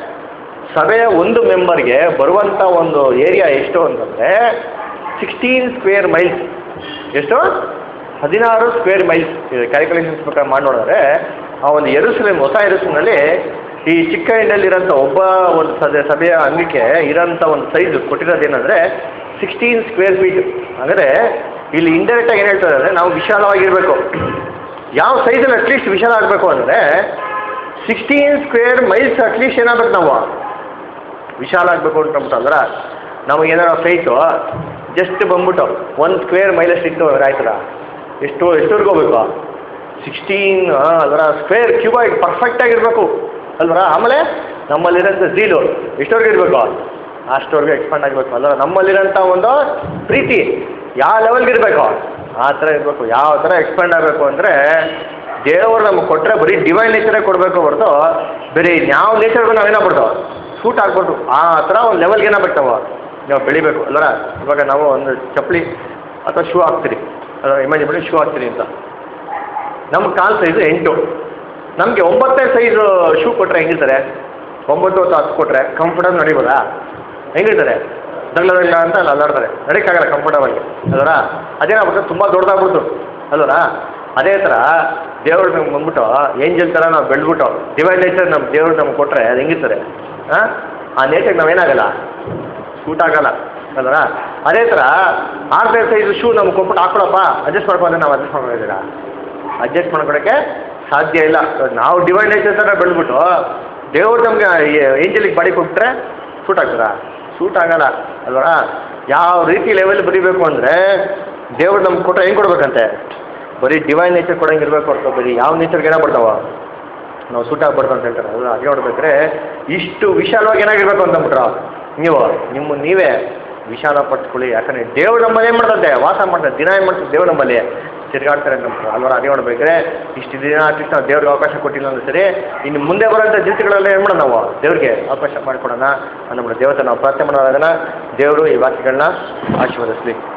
ಸಭೆಯ ಒಂದು ಮೆಂಬರ್ಗೆ ಬರುವಂಥ ಒಂದು ಏರಿಯಾ ಎಷ್ಟು ಅಂತಂದರೆ ಸಿಕ್ಸ್ಟೀನ್ ಸ್ಕ್ವೇರ್ ಮೈಲ್ಸ್ ಎಷ್ಟು ಹದಿನಾರು ಸ್ಕ್ವೇರ್ ಮೈಲ್ಸ್ ಕ್ಯಾಲ್ಕುಲೇಷನ್ಸ್ ಪ್ರಕಾರ ಮಾಡಿ ನೋಡಿದ್ರೆ ಆ ಒಂದು ಎರುಸಲೇಮ್ ಹೊಸ ಎರುಸಲಿನಲ್ಲಿ ಈ ಚಿಕ್ಕ ಇಂಡಲ್ಲಿರೋಂಥ ಒಬ್ಬ ಒಂದು ಸಭೆ ಸಭೆಯ ಅಂಗಕ್ಕೆ ಇರೋಂಥ ಒಂದು ಸೈಜ್ ಕೊಟ್ಟಿರೋದು ಏನಂದರೆ ಸಿಕ್ಸ್ಟೀನ್ ಸ್ಕ್ವೇರ್ ಫೀಟ್ ಅಂದರೆ ಇಲ್ಲಿ ಇಂಡೈರೆಕ್ಟಾಗಿ ಏನು ಹೇಳ್ತಾರೆ ಅಂದರೆ ನಾವು ವಿಶಾಲವಾಗಿರಬೇಕು ಯಾವ ಸೈಜಲ್ಲಿ ಅಟ್ಲೀಸ್ಟ್ ವಿಶಾಲ ಆಗಬೇಕು ಅಂದರೆ ಸಿಕ್ಸ್ಟೀನ್ ಸ್ಕ್ವೇರ್ ಮೈಲ್ಸ್ ಅಟ್ಲೀಸ್ಟ್ ಏನಾಗಬೇಕು ನಾವು ವಿಶಾಲ ಆಗಬೇಕು ಅಂತ ಅಂದ್ರೆ ನಮಗೆ ಏನಾರು ಫ್ಲೈಟು ಜಸ್ಟ್ ಬಂದ್ಬಿಟ್ಟು ಒಂದು ಸ್ಕ್ವೇರ್ ಮೈಲಷ್ಟು ಇತ್ತು ಅಂದ್ರೆ ಆಯ್ತಲ್ಲ ಎಷ್ಟು ಎಷ್ಟುವರೆಗೂ ಹೋಗ್ಬೇಕು ಸಿಕ್ಸ್ಟೀನ್ ಅದರ ಸ್ಕ್ವೇರ್ ಕ್ಯೂಬಾಯ್ಡ್ ಪರ್ಫೆಕ್ಟಾಗಿರಬೇಕು ಅಲ್ವರ ಆಮೇಲೆ ನಮ್ಮಲ್ಲಿರೋಂಥ ಝೀಲು ಎಷ್ಟವರೆಗೆ ಇರಬೇಕು ಅಷ್ಟವರೆಗೆ ಎಕ್ಸ್ಪಾಂಡ್ ಆಗಬೇಕು ಅಲ್ವರ ನಮ್ಮಲ್ಲಿರೋಂಥ ಒಂದು ಪ್ರೀತಿ ಯಾವ ಲೆವೆಲ್ಗೆ ಇರಬೇಕು ಆ ಥರ ಇರಬೇಕು ಯಾವ ಥರ ಎಕ್ಸ್ಪಾಂಡ್ ಆಗಬೇಕು ಅಂದರೆ ದೇವರು ನಮಗೆ ಕೊಟ್ಟರೆ ಬರೀ ಡಿವೈನ್ ನೇಚರೇ ಕೊಡಬೇಕು ಹೊರತು ಬೇರೆ ಯಾವ ನೇಚರ್ಗೂ ನಾವೇನಾಗ್ಬಿಡ್ತು ಸೂಟ್ ಆಗ್ಬಾರ್ದು ಆ ಥರ ಒಂದು ಲೆವೆಲ್ಗೆ ಏನಾಗಬೇಕು ನಾವು ನಾವು ಬೆಳಿಬೇಕು ಅಲ್ಲರ ಇವಾಗ ನಾವು ಒಂದು ಚಪ್ಪಲಿ ಅಥವಾ ಶೂ ಹಾಕ್ತೀರಿ ಅದರ ಇಮ್ಯಾಜಿನ್ ಮಾಡಿ ಶೂ ಹಾಕ್ತೀರಿ ಅಂತ ನಮ್ಮ ಕಾಲು ಸೈಜು ಎಂಟು ನಮಗೆ ಒಂಬತ್ತನೇ ಸೈಜು ಶೂ ಕೊಟ್ಟರೆ ಹೆಂಗಿರ್ತಾರೆ ಒಂಬತ್ತು ಅಥವಾ ಹತ್ತು ಕೊಟ್ಟರೆ ಕಂಫರ್ಟಬಲ್ ನಡಿಬೋದಾ ಹೆಂಗಿರ್ತಾರೆ ದಗ್ಲ ದಗ್ಲ ಅಂತ ಅಲ್ಲಿ ಅಲ್ಲಾಡ್ತಾರೆ ನಡೀಕಾಗಲ್ಲ ಕಂಫರ್ಟಬಲ್ಗೆ ಅಲ್ವರ ಅದೇನಾಗ್ಬಿಟ್ಟು ತುಂಬ ದೊಡ್ಡದಾಗ್ಬಿಡ್ತು ಅಲ್ವರ ಅದೇ ಥರ ದೇವ್ರು ನಮ್ಗೆ ಬಂದ್ಬಿಟ್ಟು ಏಂಜಲ್ ಥರ ನಾವು ಬೆಳೆದ್ಬಿಟ್ಟು ಡಿವೈನ್ ನೇಚರ್ ನಮ್ಮ ದೇವ್ರು ನಮ್ಗೆ ಕೊಟ್ಟರೆ ಅದು ಹೆಂಗಿರ್ತಾರೆ ಹಾಂ ಆ ನೇಚರ್ಗೆ ನಾವೇನಾಗಲ್ಲ ಸೂಟ್ ಆಗಲ್ಲ ಅಲ್ವರ ಅದೇ ಥರ ಆರನೇ ಸೈಜು ಶೂ ನಮ್ಗೆ ಕೊಟ್ಬಿಟ್ಟು ಹಾಕೊಳಪ್ಪ ಅಡ್ಜಸ್ಟ್ ಮಾಡ್ಕೊಂಡ್ರೆ ನಾವು ಅಡ್ಜಸ್ಟ್ ಮಾಡ್ಕೊಂಡಿದ್ದೀರಾ ಅಡ್ಜಸ್ಟ್ ಮಾಡ್ಕೊಳಕ್ಕೆ ಸಾಧ್ಯ ಇಲ್ಲ ನಾವು ಡಿವೈನ್ ನೇಚರ್ ಥರ ಬೆಳೆದ್ಬಿಟ್ಟು ದೇವ್ರು ನಮ್ಗೆ ಏಂಜಲಿಗೆ ಬಾಡಿ ಕೊಟ್ಬಿಟ್ರೆ ಸೂಟ್ ಆಗ್ತದಾ ಸೂಟ್ ಆಗಲ್ಲ ಅಲ್ವರ ಯಾವ ರೀತಿ ಲೆವೆಲ್ ಬರೀಬೇಕು ಅಂದರೆ ದೇವ್ರು ನಮ್ಗೆ ಕೊಟ್ಟರೆ ಹೆಂಗೆ ಕೊಡ್ಬೇಕಂತೆ ಬರೀ ಡಿವೈನ್ ನೇಚರ್ ಕೊಡಂಗೆ ಇರಬೇಕು ಹೊರತು ಬರೀ ಯಾವ ನೇಚರ್ಗೆ ಏನೋ ಬರ್ತಾವ ನಾವು ಸೂಟ್ ಆಗ್ಬಾರ್ದು ಅಂತ ಹೇಳ್ತಾರೆ ಅದು ಹಾಗೆ ನೋಡ್ಬೇಕಾದ್ರೆ ಇಷ್ಟು ವಿಶಾಲವಾಗಿ ಏನಾಗಿರ್ಬೇಕು ಅಂತಂದ್ಬಿಟ್ರು ನೀವು ನಿಮ್ಮ ನೀವೇ ವಿಶಾಲ ಪಟ್ಕೊಳ್ಳಿ ಯಾಕಂದರೆ ದೇವ್ರು ನಮ್ಮಲ್ಲಿ ಏನು ಮಾಡ್ತಂತೆ ವಾಸ ಮಾಡ್ತಾರೆ ದಿನ ಏನು ಮಾಡ್ತಾರೆ ದೇವ್ರು ನಮ್ಮಲ್ಲಿ ತಿರುಗಾಡ್ತಾರೆ ಅಂತ ಅಲ್ವರ ಅದೇ ನೋಡ್ಬೇಕಾದ್ರೆ ಇಷ್ಟು ದಿನ ಅಟ್ಲೀಸ್ಟ್ ನಾವು ದೇವ್ರಿಗೆ ಅವಕಾಶ ಕೊಟ್ಟಿಲ್ಲ ಅಂದ್ರೆ ಸರಿ ಇನ್ನು ಮುಂದೆ ಬರೋಂಥ ಜೀವಿತಗಳೆಲ್ಲ ಏನು ಮಾಡೋಣ ನಾವು ದೇವ್ರಿಗೆ ಅವಕಾಶ ಮಾಡಿಕೊಡೋಣ ಅಂದ್ಬಿಟ್ಟು ದೇವತೆ ನಾವು ಪ್ರಾರ್ಥನೆ ಮಾಡೋದಾಗನ ದೇವರು ಈ ವಾಕ್ಯಗಳನ್ನ ಆಶೀರ್ವದಿಸ್ಲಿ